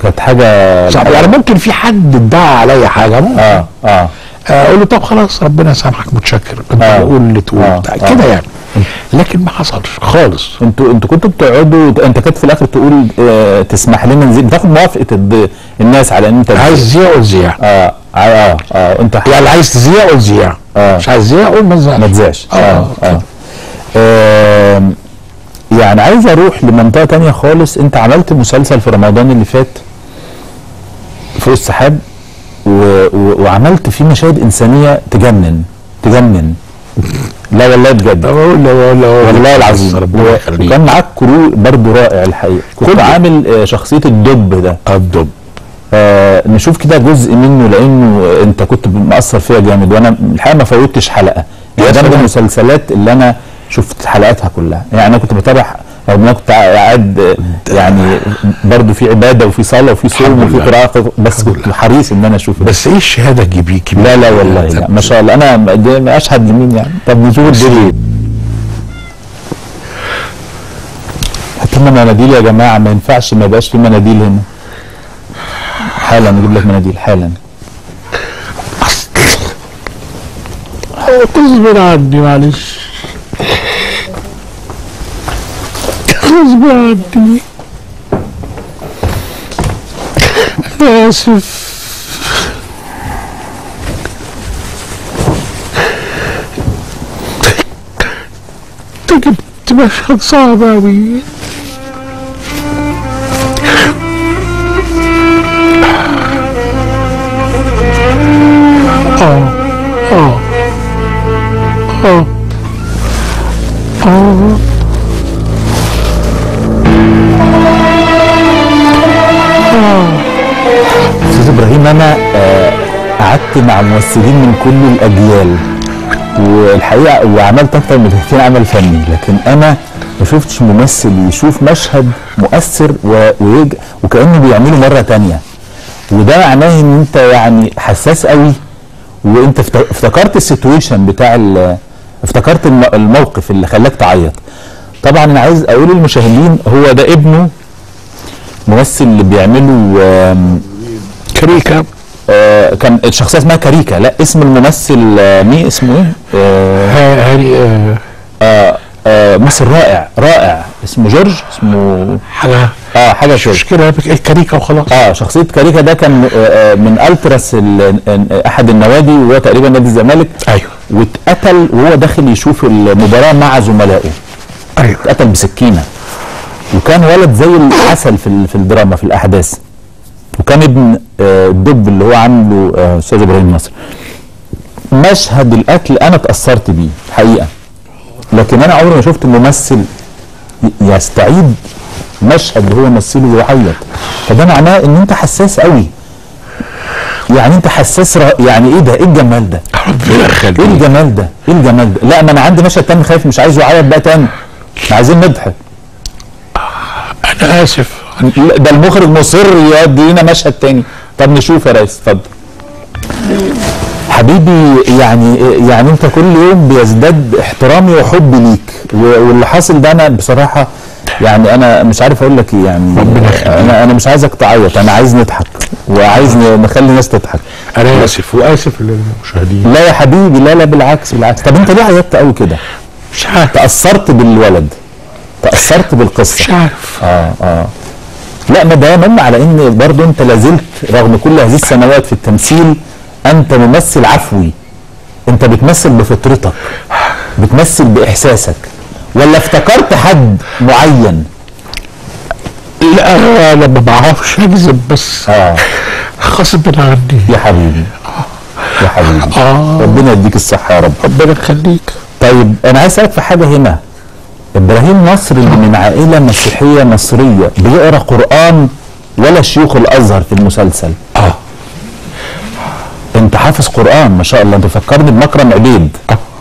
كانت حاجه صعب يعني ممكن في حد ادعى عليا حاجه ممكن اه اه اقول له طب خلاص ربنا يسامحك متشكر انت آه. قول اللي تقول آه. بتاع آه. كده يعني لكن ما حصلش خالص انتوا انتوا كنتوا بتقعدوا انت كنت في الاخر تقول اه تسمح لنا ننزل بتاخد موافقه الد- الناس على ان انت عايز تذيع قول ذيع اه اه اه, آه. انت يعني عايز تذيع قول ذيع آه. مش عايز تذيع قول ما تذيعش ما تزعش اه, آه. آه. آه. يعني عايز اروح لمنطقه تانية خالص انت عملت مسلسل في رمضان اللي فات فوق السحاب و... و... وعملت فيه مشاهد انسانيه تجنن تجنن لا والله بجد بقول له بقول له والله العظيم ربنا و- يخليك وكان معاك كرو برضه رائع الحقيقه كنت كله. عامل آه، شخصيه الدب ده الدب آه نشوف كده جزء منه لانه انت كنت مأثر فيها جامد وانا الحقيقه ما فوتش حلقه يا يعني ده من سلام. المسلسلات اللي انا شفت حلقاتها كلها يعني انا كنت بتابع رغم ان انا كنت قاعد آه، يعني برضه في عباده وفي صلاه وفي صوم الحمد وفي لله. قراءه بس الحمد كنت لله. حريص ان انا اشوف بس ايه الشهاده الكبيره كبيره لا لا والله لا ما شاء الله انا دي- اشهد لمين يعني طب نشوف الدنيا هات لنا مناديل يا جماعه ما ينفعش ما يبقاش في مناديل هنا حالا نجيب لك مناديل حالا غصب عني معلش غصب عني آسف انت جبت مشهد صعب أوي اه اه اه اه استاذ ابراهيم انا آه، قعدت مع ممثلين من كل الاجيال والحقيقه وعملت اكتر من 30 عمل فني لكن انا ما شفتش ممثل يشوف مشهد مؤثر و... ويج... وكانه بيعمله مره تانية وده معناه ان انت يعني حساس قوي وانت افت- افتكرت السيتويشن بتاع ال... افتكرت الم... الموقف اللي خلاك تعيط طبعا انا عايز اقول للمشاهدين هو ده ابنه ممثل اللي بيعمله آم، كريكة آه كان الشخصيه اسمها كاريكا لا اسم الممثل آه مين اسمه ايه؟ آه ها- هاري آه، آه آه ممثل رائع رائع اسمه جورج اسمه حاجة اه حاجه مش كده مشكلة الكريكة وخلاص اه شخصيه كاريكا ده كان آه آه، من التراس ال- آه، احد النوادي وهو تقريبا نادي الزمالك ايوه واتقتل وهو داخل يشوف المباراه مع زملائه ايوه اتقتل بسكينه وكان ولد زي العسل في ال- في الدراما في الاحداث وكان ابن آه، الدب اللي هو عامله آه، استاذ ابراهيم نصر مشهد القتل انا اتاثرت بيه حقيقه لكن انا عمري ما شفت ممثل ي- يستعيد مشهد هو مثله ويعيط فده معناه ان انت حساس قوي يعني انت حساس ر- يعني ايه ده ايه الجمال ده ربنا ايه يخليك الجمال ده ايه الجمال ده لا ما انا عندي مشهد تاني خايف مش عايزه يعيط بقى تاني احنا عايزين نضحك انا اسف لا، ده المخرج مصر يودي لنا مشهد تاني طب نشوف يا ريس اتفضل حبيبي يعني يعني انت كل يوم بيزداد احترامي وحبي ليك و- واللي حاصل ده انا بصراحه يعني انا مش عارف اقول لك ايه يعني ربنا يخليك. انا انا مش عايزك تعيط انا عايز نضحك وعايز ن- نخلي الناس تضحك انا اسف واسف للمشاهدين لا يا حبيبي لا لا بالعكس بالعكس طب انت ليه عيطت قوي كده مش عارف تاثرت بالولد تاثرت بالقصه مش عارف اه اه لا ما ده يمن على ان برضه انت لازلت رغم كل هذه السنوات في التمثيل انت ممثل عفوي انت بتمثل بفطرتك بتمثل باحساسك ولا افتكرت حد معين لا انا ما بعرفش اكذب بس اه غصب عني يا حبيبي يا حبيبي اه ربنا يديك الصحه يا رب ربنا يخليك طيب انا عايز اسالك في حاجه هنا ابراهيم نصر اللي من عائله مسيحيه مصريه بيقرا قران ولا شيوخ الازهر في المسلسل اه انت حافظ قران ما شاء الله انت فكرني بمكرم عبيد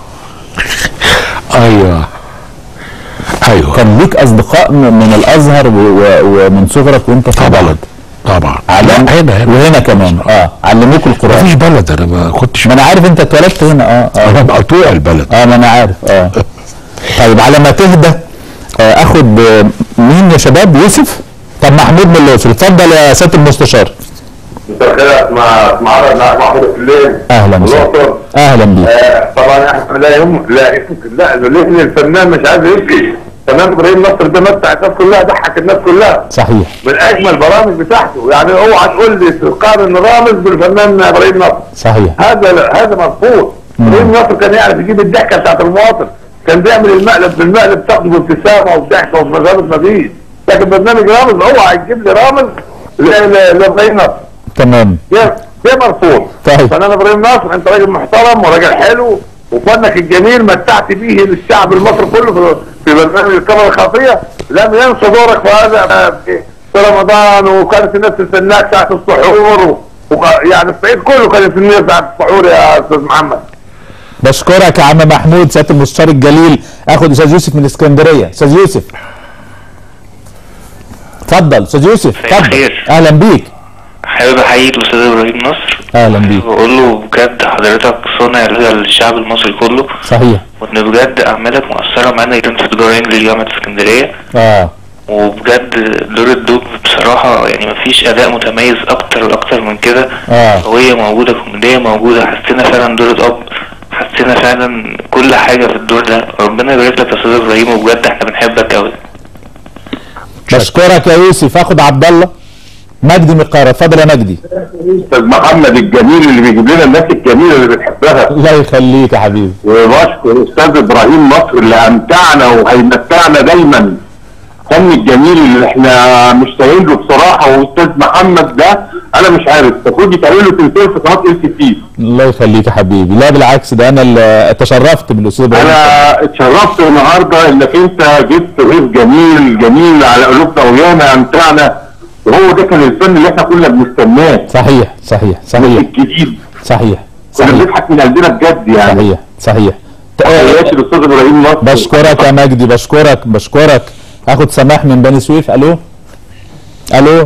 ايوه ايوه كان ليك اصدقاء م- من الازهر و- و- ومن صغرك وانت في طبعا بلد طبعا علم لا هنا هنا وهنا كمان اه علموك القران مفيش بلد انا ما كنتش ما انا عارف انت اتولدت هنا اه اه انا مقطوع البلد اه ما انا عارف اه طيب على ما تهدى آه اخد آه، مين يا شباب يوسف طب محمود من الاقصر اتفضل يا سياده المستشار مساء الخير مع معانا معاك محمود الليل اهلا وسهلا الأقصر. اهلا بيك آه، طبعا احنا لا يم لا يمكن لا لان الفنان مش عايز يبكي فنان ابراهيم نصر ده متع الناس كلها ضحك الناس كلها صحيح من اجمل البرامج بتاعته يعني اوعى تقول لي تقارن رامز بالفنان ابراهيم نصر صحيح هذا هذا مرفوض ابراهيم نصر كان يعرف يجيب الضحكه بتاعت المواطن كان بيعمل المقلب بالمقلب تاخده بابتسامه وضحكه ومجرد ما فيش لكن برنامج رامز اوعى تجيب لي رامز ل- ل- لابراهيم نصر تمام ده ده مرفوض طيب. فنان ابراهيم ناصر انت راجل محترم وراجل حلو وفنك الجميل متعت به الشعب المصري كله في- في برنامج الكاميرا الخاطئه لم ينسى دورك في هذا في في رمضان وكانت الناس تستناك ساعه السحور وك- يعني الصعيد كله كان يستناك ساعه السحور يا استاذ محمد بشكرك يا عم محمود سياده المستشار الجليل اخد استاذ يوسف من اسكندريه استاذ يوسف اتفضل استاذ يوسف مساء اتفضل الخير. اهلا بيك حابب احيي الاستاذ ابراهيم نصر اهلا بيك بقول له بجد حضرتك صانع رضا للشعب المصري كله صحيح وان بجد اعمالك مؤثره معانا جدا في تجاره انجلش جامعه اسكندريه اه وبجد دور الدوب بصراحه يعني مفيش اداء متميز اكتر واكتر من كده آه. هويه موجوده كوميديه موجوده حسينا فعلا دور الاب حسينا فعلا كل حاجه في الدور ده ربنا يبارك لك يا استاذ ابراهيم وبجد احنا بنحبك قوي بشكرك يا يوسف اخد عبد الله مجدي من القاهره اتفضل يا مجدي استاذ محمد الجميل اللي بيجيب لنا الناس الجميله اللي بنحبها الله يخليك يا حبيبي وبشكر استاذ ابراهيم نصر اللي امتعنا وهيمتعنا دايما فن الجميل اللي احنا مشتاقين له بصراحه واستاذ محمد ده انا مش عارف المفروض يتعمل له تمثال في قناه ال سي الله يخليك يا حبيبي لا بالعكس ده انا اللي تشرفت بالاستاذ ابراهيم انا اتشرفت النهارده انك انت جبت ضيف جميل جميل على قلوبنا ويانا امتعنا وهو ده كان الفن اللي احنا كنا بنستناه صحيح صحيح صحيح الجديد صحيح كنا صحيح بنضحك من قلبنا بجد يعني صحيح صحيح تحياتي للاستاذ ابراهيم نصر بشكرك يا مجدي بشكرك بشكرك اخد سماح من بني سويف الو الو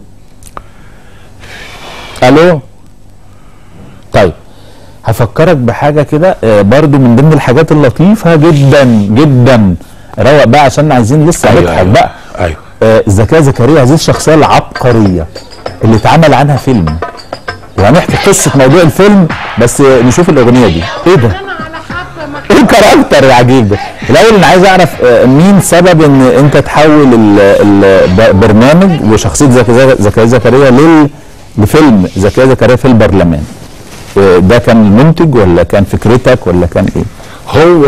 الو طيب هفكرك بحاجه كده آه، برضو من ضمن الحاجات اللطيفه جدا جدا روق بقى عشان عايزين لسه أيوة، نضحك أيوة. بقى ايوه آه، زكاة زكريا هذه الشخصية العبقرية اللي اتعمل عنها فيلم وهنحكي قصة موضوع الفيلم بس آه، نشوف الأغنية دي إيه ده؟ إيه الكاركتر العجيب ده؟ الأول أنا عايز أعرف آه، مين سبب إن أنت تحول البرنامج وشخصية زكا- زكريا زكريا لل لفيلم زكريا زكريا في البرلمان آه، ده كان المنتج ولا كان فكرتك ولا كان ايه هو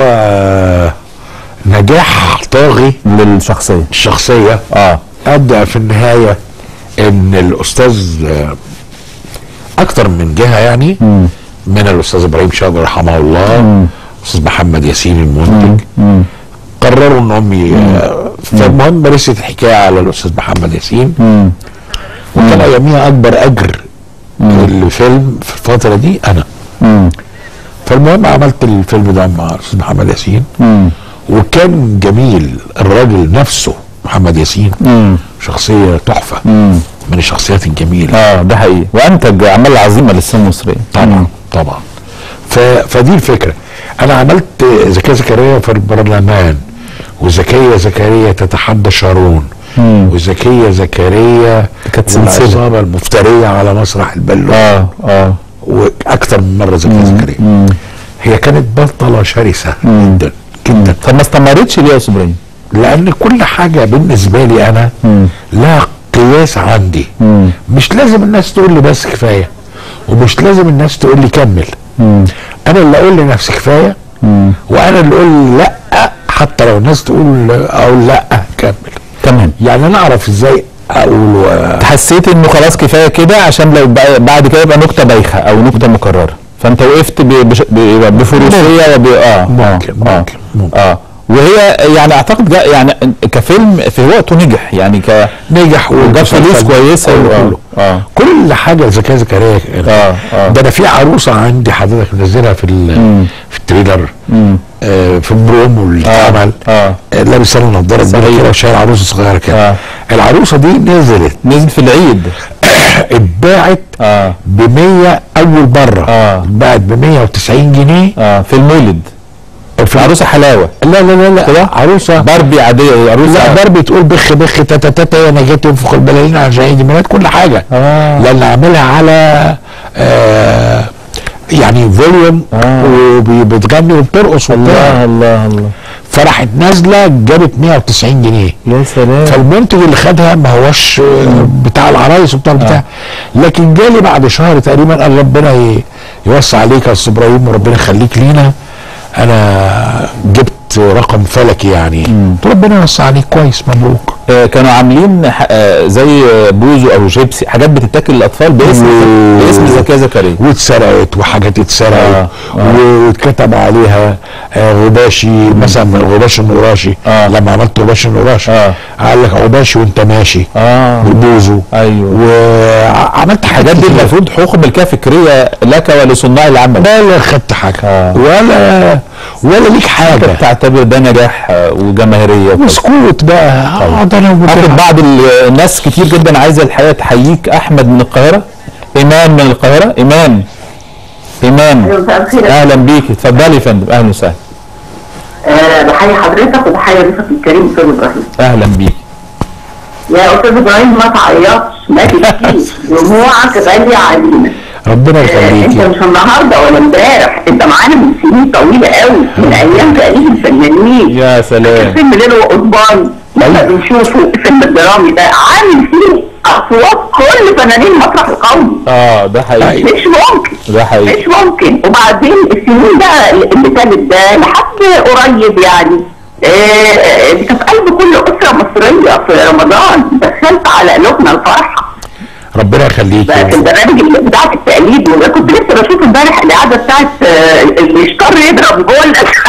نجاح طاغي للشخصيه الشخصيه اه ادى في النهايه ان الاستاذ آه، اكتر من جهه يعني من الاستاذ ابراهيم شاطر رحمه الله الاستاذ محمد ياسين المنتج قرروا انهم ي- فالمهم رست الحكايه على الاستاذ محمد ياسين وكان اياميها اكبر اجر الفيلم في الفتره دي انا فالمهم عملت الفيلم ده مع الاستاذ محمد ياسين وكان جميل الراجل نفسه محمد ياسين شخصيه تحفه من الشخصيات الجميله اه ده حقيقي وانتج اعمال عظيمه للسينما المصريه طبعا طبعا ف... فدي الفكره انا عملت زكيه زكريا في البرلمان وزكيه زكريا تتحدى شارون وزكيه زكريا كانت سلسلة. والعصابه المفتريه على مسرح البلو اه اه واكثر من مره زكيه زكريا هي كانت بطله شرسه جدا جدا طب ما استمرتش ليه يا استاذ ابراهيم؟ لان كل حاجه بالنسبه لي انا لها قياس عندي مش لازم الناس تقول لي بس كفايه ومش لازم الناس تقول لي كمل انا اللي اقول لنفسي كفايه وانا اللي اقول لا حتى لو الناس تقول اقول لا كمل تمام يعني انا اعرف ازاي اقول و... حسيت انه خلاص كفايه كده عشان لو بقى- بعد كده يبقى نكته بايخه او نكته مكرره فانت وقفت ب- بش- ب- بفروسيه وب اه ممكن آه. ممكن ممكن اه وهي يعني اعتقد جا يعني كفيلم في وقته نجح يعني ك نجح وجاب فلوس كويسه كله و- كله اه كل حاجه زكاه زكريا اه اه ده انا في عروسه عندي حضرتك منزلها في ال- في التريلر آه في البرومو اللي اتعمل اه آه، لابس انا نضاره كبيره صحيح. كده وشايل عروسه صغيره كده آه. العروسه دي نزلت نزل في العيد اتباعت اه ب 100 اول مره آه. اتباعت ب 190 جنيه اه في المولد في- عروسه حلاوه لا لا لا لا كده؟ عروسه باربي عاديه عروسه لا ضرب تقول بخ بخ تاتا تاتا انا جيت انفخ البلالين عشان عيد الميلاد كل حاجه آه. لان عاملها على آه يعني فوليوم آه. وبتغني وبترقص وبتاع الله الله الله فراحت نازله جابت 190 جنيه يا سلام فالمنتج اللي خدها ما هوش آه، بتاع العرايس وبتاع البتاع لكن جالي بعد شهر تقريبا قال ربنا ي- يوسع عليك يا استاذ ابراهيم وربنا يخليك لينا انا جبت رقم فلكي يعني قلت ربنا يوسع عليك كويس مبروك آه، كانوا عاملين ح- آه، زي آه، بوزو او شيبسي حاجات بتتاكل للاطفال باسم و- باسم زكيه زكريا واتسرقت وحاجات اتسرقت آه، آه. و- واتكتب عليها آه، غباشي مثلا من غباشي النوراشي آه. لما عملت غباشي النوراشي آه. قال لك غباشي وانت ماشي اه بوزو ايوه وعملت حاجات الحاجات دي كتير. المفروض حقوق ملكيه فكريه لك ولصناع العمل ولا خدت حاجه آه. ولا ولا ليك انت حاجه بتعتبر ده نجاح آه، وجماهيريه وكده. مسكوت بقى اه ده انا اعتقد وبتاع. بعض ال- الناس كتير جدا عايزه الحقيقه تحييك احمد من القاهره ايمان من القاهره ايمان ايمان أيوة، مساء الخير. اهلا بيك اتفضلي يا فندم اهلا وسهلا آه، بحيي حضرتك وبحيي ضيفك الكريم استاذ ابراهيم اهلا بيك يا استاذ ابراهيم ما تعيطش ما تبكيش دموعك غاليه علينا ربنا آه، انت يخليكي مش النهارده ولا امبارح انت معانا من سنين طويله قوي من ايام تاليف الفنانين يا سلام فيلم ليل وقضبان لما بنشوفه الفيلم الدرامي ده عامل فيه اصوات كل فنانين مسرح القومي اه ده حقيقي مش ممكن ده حقيقي مش ممكن وبعدين السنين ده اللي فاتت ده لحد قريب يعني آه، دي كانت قلب كل اسره مصريه في رمضان دخلت على قلوبنا الفرحه ربنا يخليكي بقى في البرنامج اللي بتاعت التقليد وده كنت لسه بشوف امبارح الاعاده بتاعت آه، اللي يشتر يضرب جول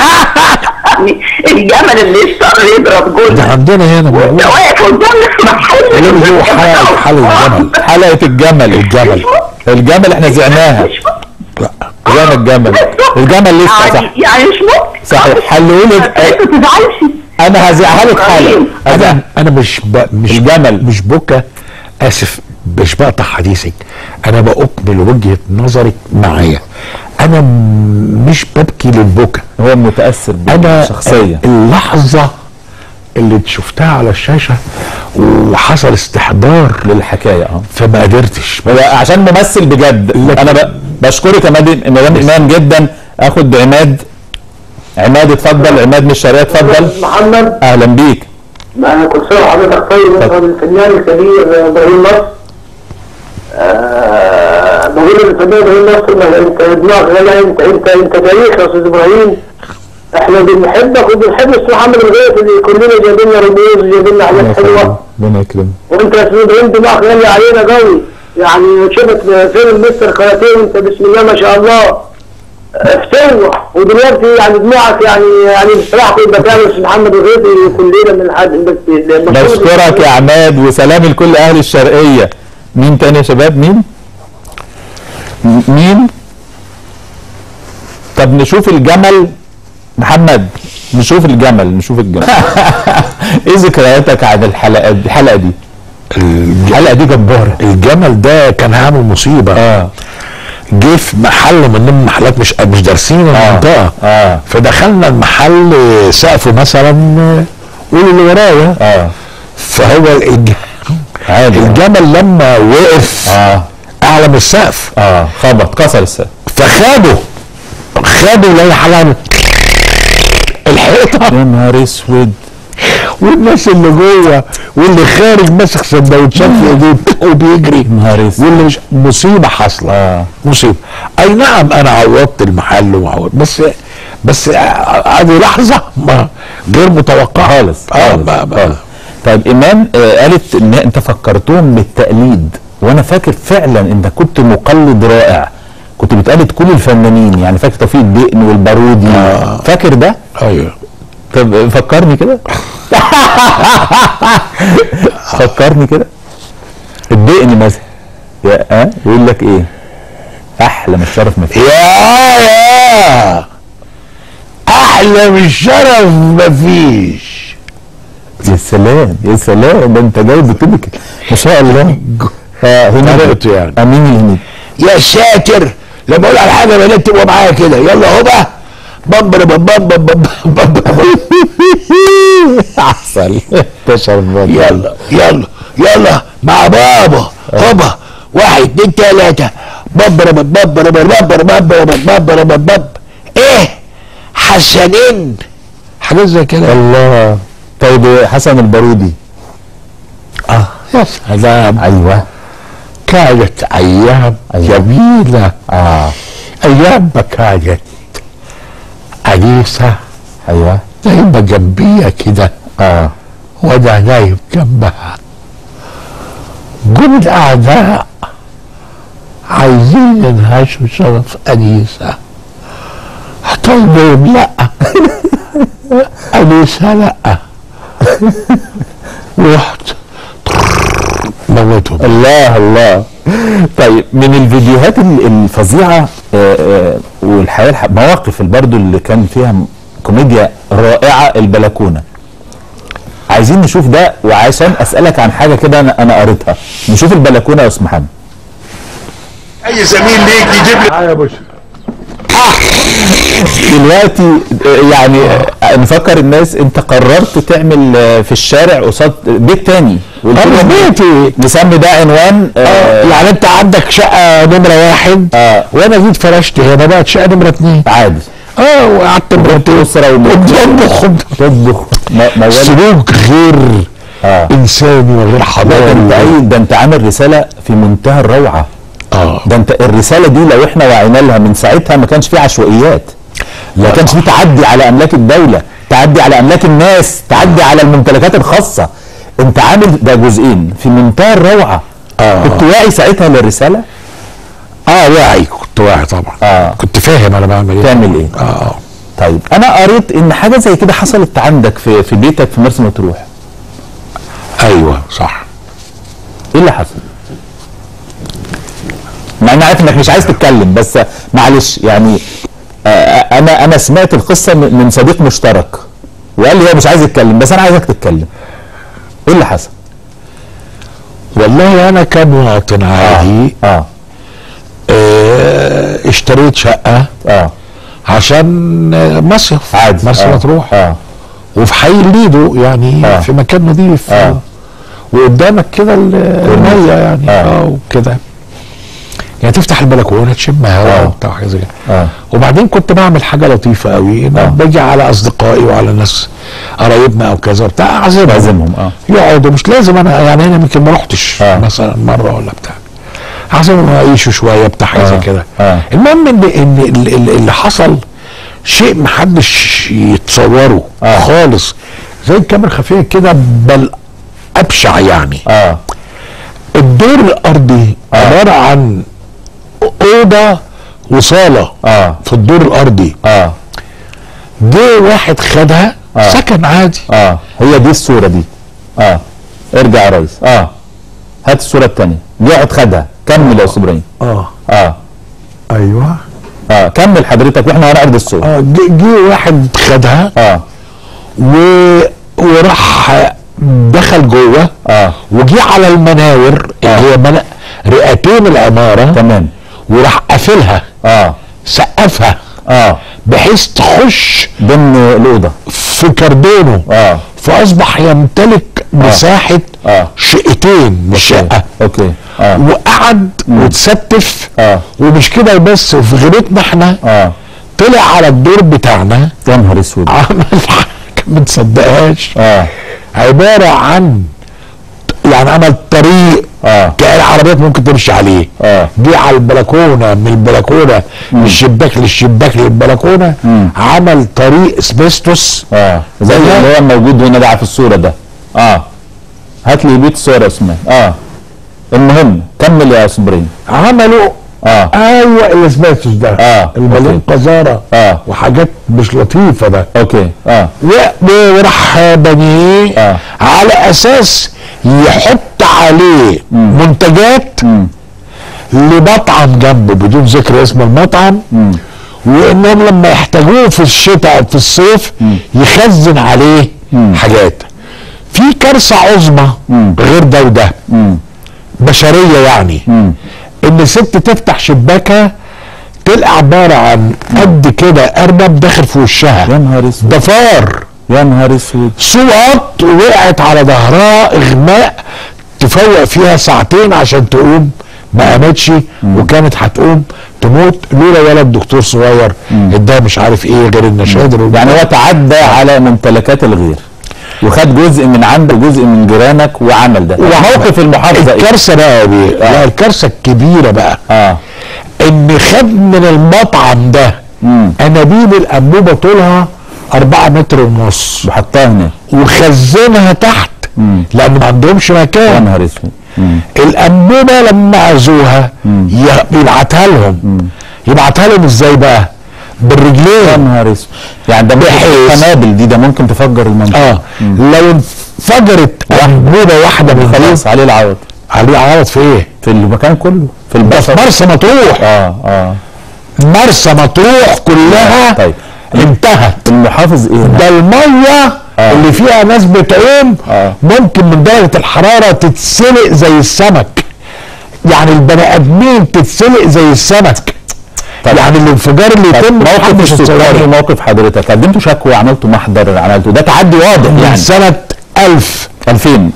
يعني الجمل اللي يشتر يضرب جول ده عندنا هنا وانت موجود واقف قدام محل اللي هو حلقة- حلقة الجمل. حلقه الجمل الجمل الجمل احنا زعناها مش ممكن. زعنا الجمل الجمل لسه صح يعني يعني مش ممكن صحيح. حلوا لي- انت ما تزعلش انا هزعها لك حالا انا هزعها. انا مش ب... مش الجمل. مش بكى اسف مش بقطع حديثك انا باكمل وجهه نظرك معايا انا م- مش ببكي للبكا هو متاثر انا شخصيا اللحظه اللي شفتها على الشاشه وحصل استحضار للحكايه اه فما قدرتش هو عشان ممثل بجد لكن- انا ب- بشكرك يا مدام مدام ايمان جدا اخد عماد عماد اتفضل عماد من الشرقيه اتفضل محمد اهلا بيك انا كل سنه وحضرتك طيب اتفضل. الفنان الكبير ابراهيم نصر آه، بقول للفنان ابراهيم نصر ما انت دماغ غلا انت انت انت تاريخ يا استاذ ابراهيم احنا بنحبك وبنحب استاذ محمد الغيث اللي كلنا جايبين لنا رموز وجايبين لنا حاجات حلوه ربنا يكرمك وانت يا استاذ ابراهيم دماغ غالي علينا قوي يعني شفت فيلم مستر كاراتيه وانت بسم الله ما شاء الله افتوح ودلوقتي يعني دموعك يعني يعني بصراحه كنت بتعمل استاذ محمد الغيثي كلنا من حد بس المفروض- بشكرك يا عماد وسلام لكل اهل الشرقيه مين تاني يا شباب مين م- مين طب نشوف الجمل محمد نشوف الجمل نشوف الجمل ايه ذكرياتك عن الحلقه دي الحلقه دي الحلقه دي جباره الجمل ده كان هعمل مصيبه اه جه في محل من ضمن المحلات مش مش دارسين المنطقه اه فدخلنا المحل سقفه مثلا قول اللي ورايا اه فهو الج- عادي الجمل لما وقف اه اعلى من السقف اه خبط كسر السقف فخده خده لا حلال الحيطه يا نهار اسود والناس اللي جوه واللي خارج ماسك سندوتشات في ايديه وبيجري نهار اسود واللي مش مصيبه حاصله اه مصيبه اي نعم انا عوضت المحل وعوضت بس بس هذه لحظه ما غير متوقعه خالص اه خالص ما ما خالص. طيب ايمان آه قالت ان انت فكرتهم بالتقليد وانا فاكر فعلا انت كنت مقلد رائع كنت بتقلد كل الفنانين يعني فاكر توفيق الدقن والبارودي آه. فاكر ده ايوه طب فكرني كده فكرني كده الدقن مثلا يا اه يقول لك ايه احلى من الشرف ما فيه يا يا احلى من الشرف مفيش يا سلام يا سلام ده انت جايب بتبك ما شاء الله اه هنا طريقته يعني. امين الهنيد يا ساتر لما اقول على حاجه بنات تبقى معايا كده يلا هو بقى بمبر بمبر بمبر عسل انتشر الموضوع يلا يلا يلا مع بابا هوبا واحد اتنين تلاتة بمبر بمبر بمبر بمبر بمبر بمبر ايه حسنين حاجات زي كده الله طيب حسن البارودي اه يا سلام ايوه كانت ايام أيوة. جميله اه ايام ما كانت انيسه ايوه نايمه جنبية كده اه وانا نايم جنبها جم الاعداء عايزين ينهشوا شرف انيسه طيب لهم لا انيسه لا رحت موتهم الله الله طيب من الفيديوهات ال- الفظيعه آه، آه، والحقيقه الح- مواقف برضو اللي كان فيها م- كوميديا رائعه البلكونه عايزين نشوف ده وعشان اسالك عن حاجه كده انا انا قريتها نشوف البلكونه يا استاذ محمد اي زميل ليك يجيب لي يا باشا دلوقتي آه، يعني آه، نفكر الناس انت قررت تعمل آه، في الشارع قصاد بيت تاني قلت أنا لهم بيتي. نسمي ده عنوان آه، يعني انت عندك شقه نمره واحد آه. وانا جيت فرشت هنا بقت شقه نمره اتنين عادي اه وقعدت مرتين اسره وبنطبخ تطبخ م- موال سلوك غير اه انساني وغير لا ده انت حضاري عايز- ده انت عامل رساله في منتهى الروعه اه ده انت الرساله دي لو احنا وعينا لها من ساعتها ما كانش في عشوائيات ما كانش في تعدي على املاك الدوله تعدي على املاك الناس تعدي على الممتلكات الخاصه انت عامل ده جزئين في منتهى الروعه آه. كنت واعي ساعتها للرساله اه واعي كنت واعي طبعا آه. كنت فاهم انا بعمل ايه تعمل ايه اه طيب انا قريت ان حاجه زي كده حصلت عندك في في بيتك في مرسى مطروح ايوه صح ايه اللي حصل مع اني عارف انك مش عايز تتكلم بس معلش يعني آه، انا انا سمعت القصه من من صديق مشترك وقال لي هو مش عايز يتكلم بس انا عايزك تتكلم ايه اللي حصل والله انا كمواطن عادي اه آه اشتريت شقه اه عشان آه، مصيف عادي مرسى آه. مطروح اه وفي حي الليدو يعني آه. في مكان نظيف آه. وقدامك كده ال- الميه يعني آه. اه وكده يعني تفتح البلكونه تشم هواء آه. وبتاع حاجه زي كده اه وبعدين كنت بعمل حاجه لطيفه قوي ان آه. باجي على اصدقائي وعلى ناس قرايبنا او كذا بتاع اعزمهم تعزمهم اه يقعدوا مش لازم انا يعني انا يمكن ما رحتش آه. مثلا مره ولا بتاع اعزمهم يعيشوا شويه بتاع حاجه زي آه. كده آه. المهم ان ان ال- ال- اللي حصل شيء محدش يتصوره آه. خالص زي الكاميرا خفيه كده بل ابشع يعني اه الدور الارضي آه. عباره عن اوضه وصاله اه في الدور الارضي اه جه واحد خدها آه. سكن عادي اه هي دي الصوره دي اه ارجع يا ريس اه هات الصوره الثانيه دي واحد خدها كمل يا استاذ ابراهيم اه اه ايوه اه كمل حضرتك واحنا هنعرض الصور اه جه جه واحد خدها اه و... وراح دخل جوه اه وجي على المناور اللي هي منا... رئتين العماره تمام وراح قافلها اه سقفها اه بحيث تخش ضمن الاوضه في كردونه اه فاصبح يمتلك مساحه آه. شقتين مش شقه اوكي اه وقعد وتستف آه. ومش كده بس وفي غيرتنا احنا اه طلع على الدور بتاعنا يا نهار اسود عمل حاجه ما تصدقهاش اه عباره عن يعني عمل طريق اه كان العربيات ممكن تمشي عليه اه جه على البلكونه من البلكونه من الشباك للشباك للبلكونه مم. عمل طريق اسبستوس اه زي زي اللي هو الموجود هنا ده في الصوره ده اه هات لي بيت الصوره يا اسماء اه المهم كمل يا استاذ ابراهيم عملوا اه ايوه الاسبستوس ده آه. المليون أوكي. قذاره اه وحاجات مش لطيفه ده اوكي اه و- وراح بنيه آه. على اساس يحط عليه منتجات مم. لمطعم جنبه بدون ذكر اسم المطعم مم. وانهم لما يحتاجوه في الشتاء او في الصيف يخزن عليه حاجات في كارثه عظمى مم. غير ده وده مم. بشريه يعني مم. ان ست تفتح شباكها تلقى عباره عن قد كده ارنب داخل في وشها يا نهار اسود ضفار يا نهار اسود صوت وقعت على ظهرها اغماء تفوق فيها ساعتين عشان تقوم ما قامتش وكانت هتقوم تموت لولا ولد دكتور صغير اداها مش عارف ايه غير النشادر يعني هو تعدى على ممتلكات الغير وخد جزء من عندك وجزء من جيرانك وعمل ده موقف المحافظه ايه؟ الكارثه بقى يا بيه لا الكارثه الكبيره بقى اه ان خد من المطعم ده مم. انابيب الانبوبه طولها 4 متر ونص وحطها هنا وخزنها تحت مم. لان ما عندهمش يا مكان نهار اسود مم. الانبوبه لما عزوها ي- يبعتها لهم يبعتها لهم ازاي بقى يا بالرجلين نهار اسود يعني ده ممكن بحيث- قنابل دي ده ممكن تفجر المنطقه اه لو انفجرت انبوبه واحده من دول خلاص عليه العوض عليه عوض في ايه؟ في المكان كله في ده في البشر مرسى مطروح اه اه مرسى مطروح كلها طيب. انتهت المحافظ ايه هنا؟ ده الميه آه. اللي فيها ناس بتعوم آه. ممكن من درجه الحراره تتسلق زي السمك يعني البني ادمين تتسلق زي السمك طب. يعني الانفجار اللي طب يتم موقف محدش السكان يتصوره. وموقف حضرتك قدمتوا شكوى عملتوا محضر عملتوا ده تعدي واضح من يعني سنه 1000 2000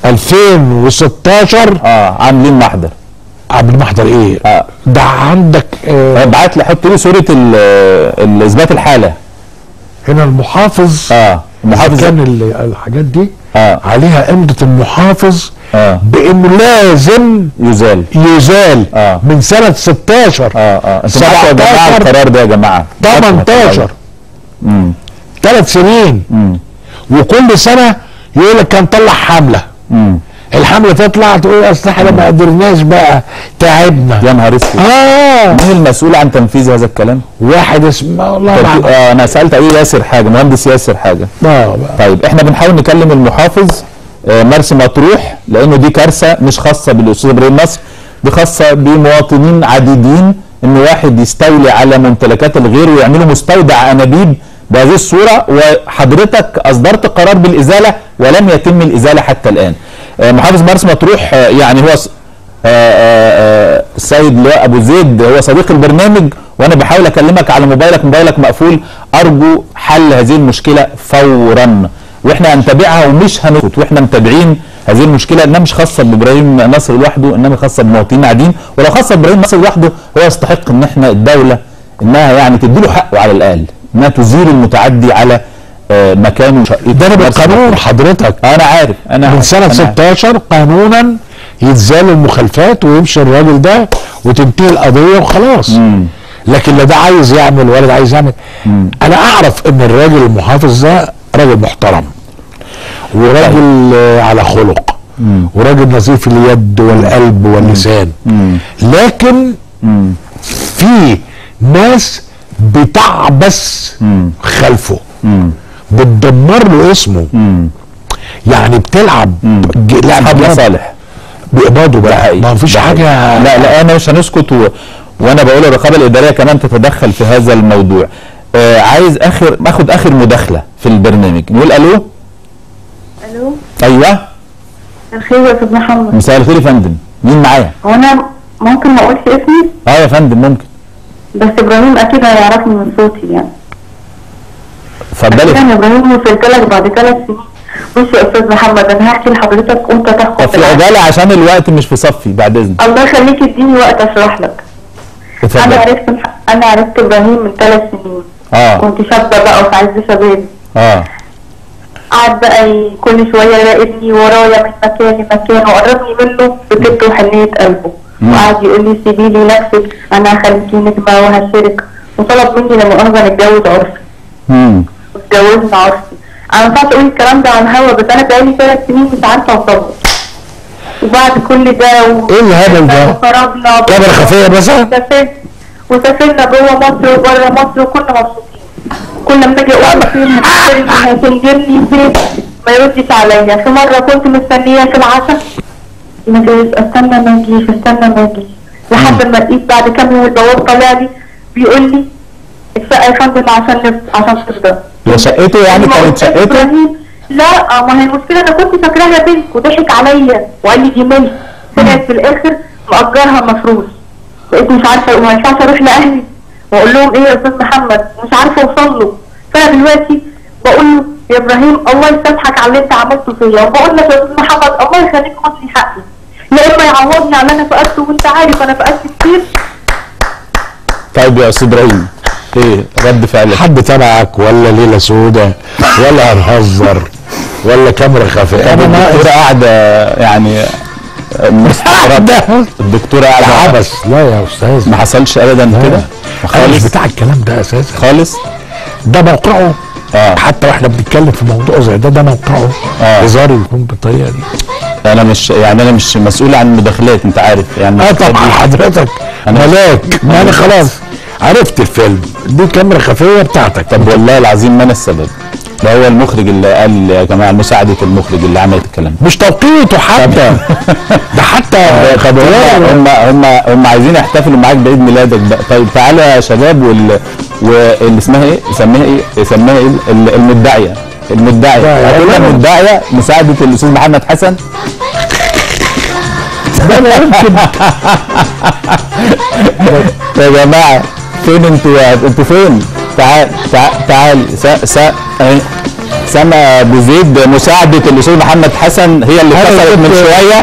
2016 اه عاملين محضر عبد المحضر ايه؟ آه. ده عندك آه بعت لي حط لي صوره ال- ال- اثبات الحاله هنا المحافظ اه المحافظ كان ال- الحاجات دي آه. عليها امضه المحافظ اه بانه لازم يزال يزال آه. من سنه 16 اه اه انتوا معاكم يا جماعه 17 القرار ده يا جماعه 18 امم ثلاث سنين امم وكل سنه يقول لك كان طلع حمله امم الحمله تطلع تقول اصل احنا ما قدرناش بقى تعبنا يا نهار اسود اه مين المسؤول عن تنفيذ هذا الكلام؟ واحد اسمه والله ما طب- أعرف. آه انا سالت ايه ياسر حاجه مهندس ياسر حاجه اه طيب احنا بنحاول نكلم المحافظ آه، مرسي مطروح لانه دي كارثه مش خاصه بالاستاذ ابراهيم نصر دي خاصه بمواطنين عديدين ان واحد يستولي على ممتلكات الغير ويعملوا مستودع انابيب بهذه الصوره وحضرتك اصدرت قرار بالازاله ولم يتم الازاله حتى الان. آه، محافظ مرسي مطروح آه، يعني هو س- آه، آه، آه، السيد لواء ابو زيد هو صديق البرنامج وانا بحاول اكلمك على موبايلك موبايلك مقفول ارجو حل هذه المشكله فورا واحنا هنتابعها ومش هنسكت واحنا متابعين هذه المشكله انها مش خاصه بابراهيم نصر لوحده انما خاصه بمواطنين عاديين ولو خاصه بابراهيم نصر لوحده هو يستحق ان احنا الدوله انها يعني تديله حقه على الاقل انها تزيل المتعدي على آه، مكانه وشقته ده بالقانون حضرتك انا عارف انا من سنه أنا عارف. 16 قانونا يتزال المخالفات ويمشي الراجل ده وتنتهي القضيه وخلاص مم. لكن لا ده عايز يعمل ولا ده عايز يعمل انا اعرف ان الراجل المحافظ ده راجل محترم وراجل آه، على خلق وراجل نظيف اليد والقلب واللسان لكن مم. في ناس بتعبس خلفه مم. بتدمر له اسمه مم. يعني بتلعب ج- لعب اصحاب جامد. مصالح بيقبضوا ده بقى حقيقي. ما فيش ده حاجه حقيقي. لا لا انا مش هنسكت و... وانا بقول الرقابه الاداريه كمان تتدخل في هذا الموضوع آه عايز اخر اخد اخر مداخله في البرنامج نقول الو الو ايوه الخير يا استاذ محمد مساء الخير يا فندم مين معايا هو انا ممكن ما اقولش اسمي اه يا فندم ممكن بس ابراهيم اكيد هيعرفني من صوتي يعني اتفضلي انا ابراهيم وصلت لك بعد ثلاث سنين بص يا استاذ محمد انا هحكي لحضرتك وانت طب تحكم في بالعكس. عجاله عشان الوقت مش في صفي بعد اذنك الله يخليك اديني وقت اشرح لك انا اتفضل عرفت انا عرفت ابراهيم من ثلاث سنين اه كنت شابه بقى وفي عز شبابي اه قعد بقى ي- كل شويه يراقبني ورايا من مكان لمكان وقربني منه بجد وحنيه قلبه مم. وقعد يقول لي سيبي لي نفسك انا هخليكي نجمه وهشارك وطلب مني لما مؤاخذه نتجوز عرفي امم واتجوزنا عرفي انا ما ينفعش اقول الكلام ده على الهوا بس انا بقالي ثلاث سنين مش عارفه اوصله وبعد كل ده و... ايه الهبل ده؟ وخرجنا كاميرا خفيه مثلا وسافرت وسافرنا جوه مصر وبره مصر وكنا مبسوطين كل لما اجي اقول له فين هتشتري هتنجرني فين ما يردش عليا في مره كنت مستنيه في العشاء ما جايش استنى ما يجيش استنى ما يجيش لحد ما لقيت بعد كام يوم البواب طالع لي بيقول لي الشقه يا فندم عشان نفس عشان تفضل هي شقته يعني ما كانت قلت شقته إبراهيم، لا ما هي المشكله انا كنت فاكراها بنت وضحك عليا وقال لي دي ملك طلعت في الاخر مأجرها مفروض بقيت مش عارفه ما ينفعش اروح لاهلي واقول لهم ايه يا استاذ محمد مش عارفه اوصل له فانا دلوقتي بقول له يا ابراهيم الله يسامحك على اللي انت عملته فيا وبقول لك يا استاذ محمد الله يخليك خد لي حقي يا اما يعوضني على اللي انا فقدته وانت عارف انا فقدت كتير طيب يا استاذ ابراهيم ايه رد فعلك حد تبعك ولا ليله سودة ولا هنهزر ولا كاميرا خفيه طب انا ما الدكتوره قاعده يعني مستغربه الدكتوره قاعده عبس لا يا استاذ ما حصلش ابدا كده انا مش خالص بتاع الكلام ده اساسا خالص ده موقعه اه حتى واحنا بنتكلم في موضوع زي ده ده موقعه آه. هزار يكون بالطريقه دي انا مش يعني انا مش مسؤول عن المداخلات انت عارف يعني اه طبعا حضرتك أنا- ملاك ما انا خلاص عرفت الفيلم دي كاميرا خفيه بتاعتك طب والله العظيم ما انا السبب ده هو المخرج اللي قال يا جماعه مساعده المخرج اللي عملت الكلام ده مش توقيته حتى ده حتى طب هم هم هم هم عايزين يحتفلوا معاك بعيد ميلادك بقى طيب تعالوا يا شباب وال واللي اسمها ايه؟ سميها ايه؟ سميها ايه؟ ال- المدعيه المدعيه مدعية. هاتوا لنا المدعيه مساعده الاستاذ محمد حسن ده لا يمكن يا جماعه فين انتوا يا- انتوا فين؟ تعال تعال تعال س س اهي. سما ابو زيد مساعده الاستاذ محمد حسن هي اللي أنا اتصلت من كنت- شويه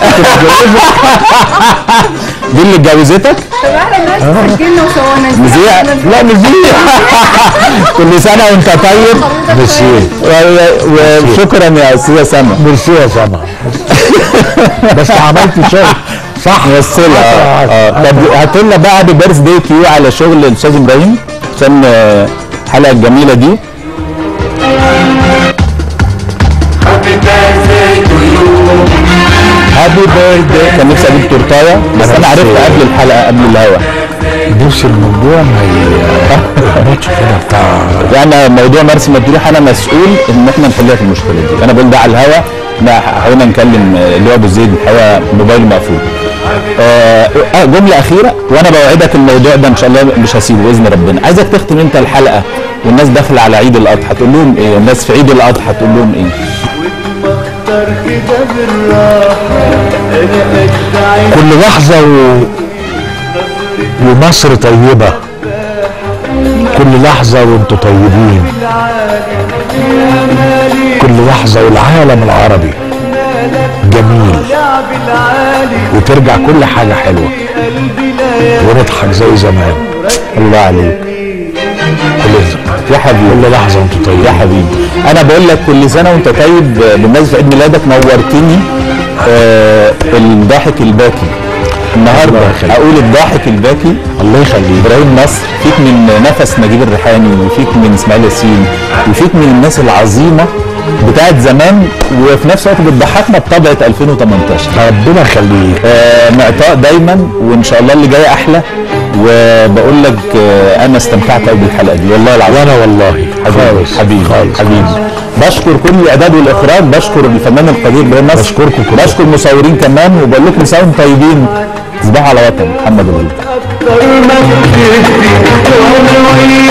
دي اللي اتجوزتك؟ طب احنا دلوقتي سجلنا وصورنا مذيع لا مذيع كل سنه وانت طيب ميرسي و- وشكرا يا استاذه سما ميرسي يا سما بس عملت شغل صح موصلها اه اه طب هات لنا بقى هابي بيرث داي تو يو على شغل الاستاذ ابراهيم عشان آه، الحلقه الجميله دي هابي بيرث كان نفسي اجيب تورتايه بس انا عرفت قبل الحلقه قبل الهوا نفس الموضوع ما يهبطش كده بتاع يعني موضوع مرسي مطروح انا مسؤول ان احنا نحلها في المشكله دي انا بقول ده على الهوا ما حاولنا نكلم آه، اللي هو ابو زيد الحقيقه موبايله مقفول آه آه، جمله اخيره وانا بوعدك الموضوع ده ان شاء الله مش هسيبه باذن ربنا عايزك تختم انت الحلقه والناس داخله على عيد الاضحى تقول لهم ايه الناس في عيد الاضحى تقول لهم ايه كل لحظة و... ومصر طيبة كل لحظة وانتوا طيبين كل لحظة والعالم العربي جميل وترجع كل حاجة حلوة ونضحك زي زمان الله عليك كل يا حبيبي كل لحظة وانتوا طيبين يا حبيبي انا بقول لك كل سنه وانت طيب آه، بمناسبه عيد ميلادك نورتني آه الضاحك الباكي النهارده الله يخليك. اقول الضاحك الباكي الله يخليك ابراهيم نصر فيك من نفس نجيب الريحاني وفيك من اسماعيل ياسين وفيك من الناس العظيمه بتاعت زمان وفي نفس الوقت بتضحكنا بطبعه 2018 ربنا يخليك آه معطاء دايما وان شاء الله اللي جاي احلى وبقول لك آه انا استمتعت قوي بالحلقه دي والله العظيم وانا والله حبيبي خالص حبيبي خالص حبيبي بشكر كل الاعداد والاخراج بشكر الفنان القدير ابراهيم نصر بشكركم كلكم. بشكر المصورين كمان وبقول لكم ساوند طيبين تصبحوا على وطن محمد ابو زيد أكتر ما بتدي وأنا وياك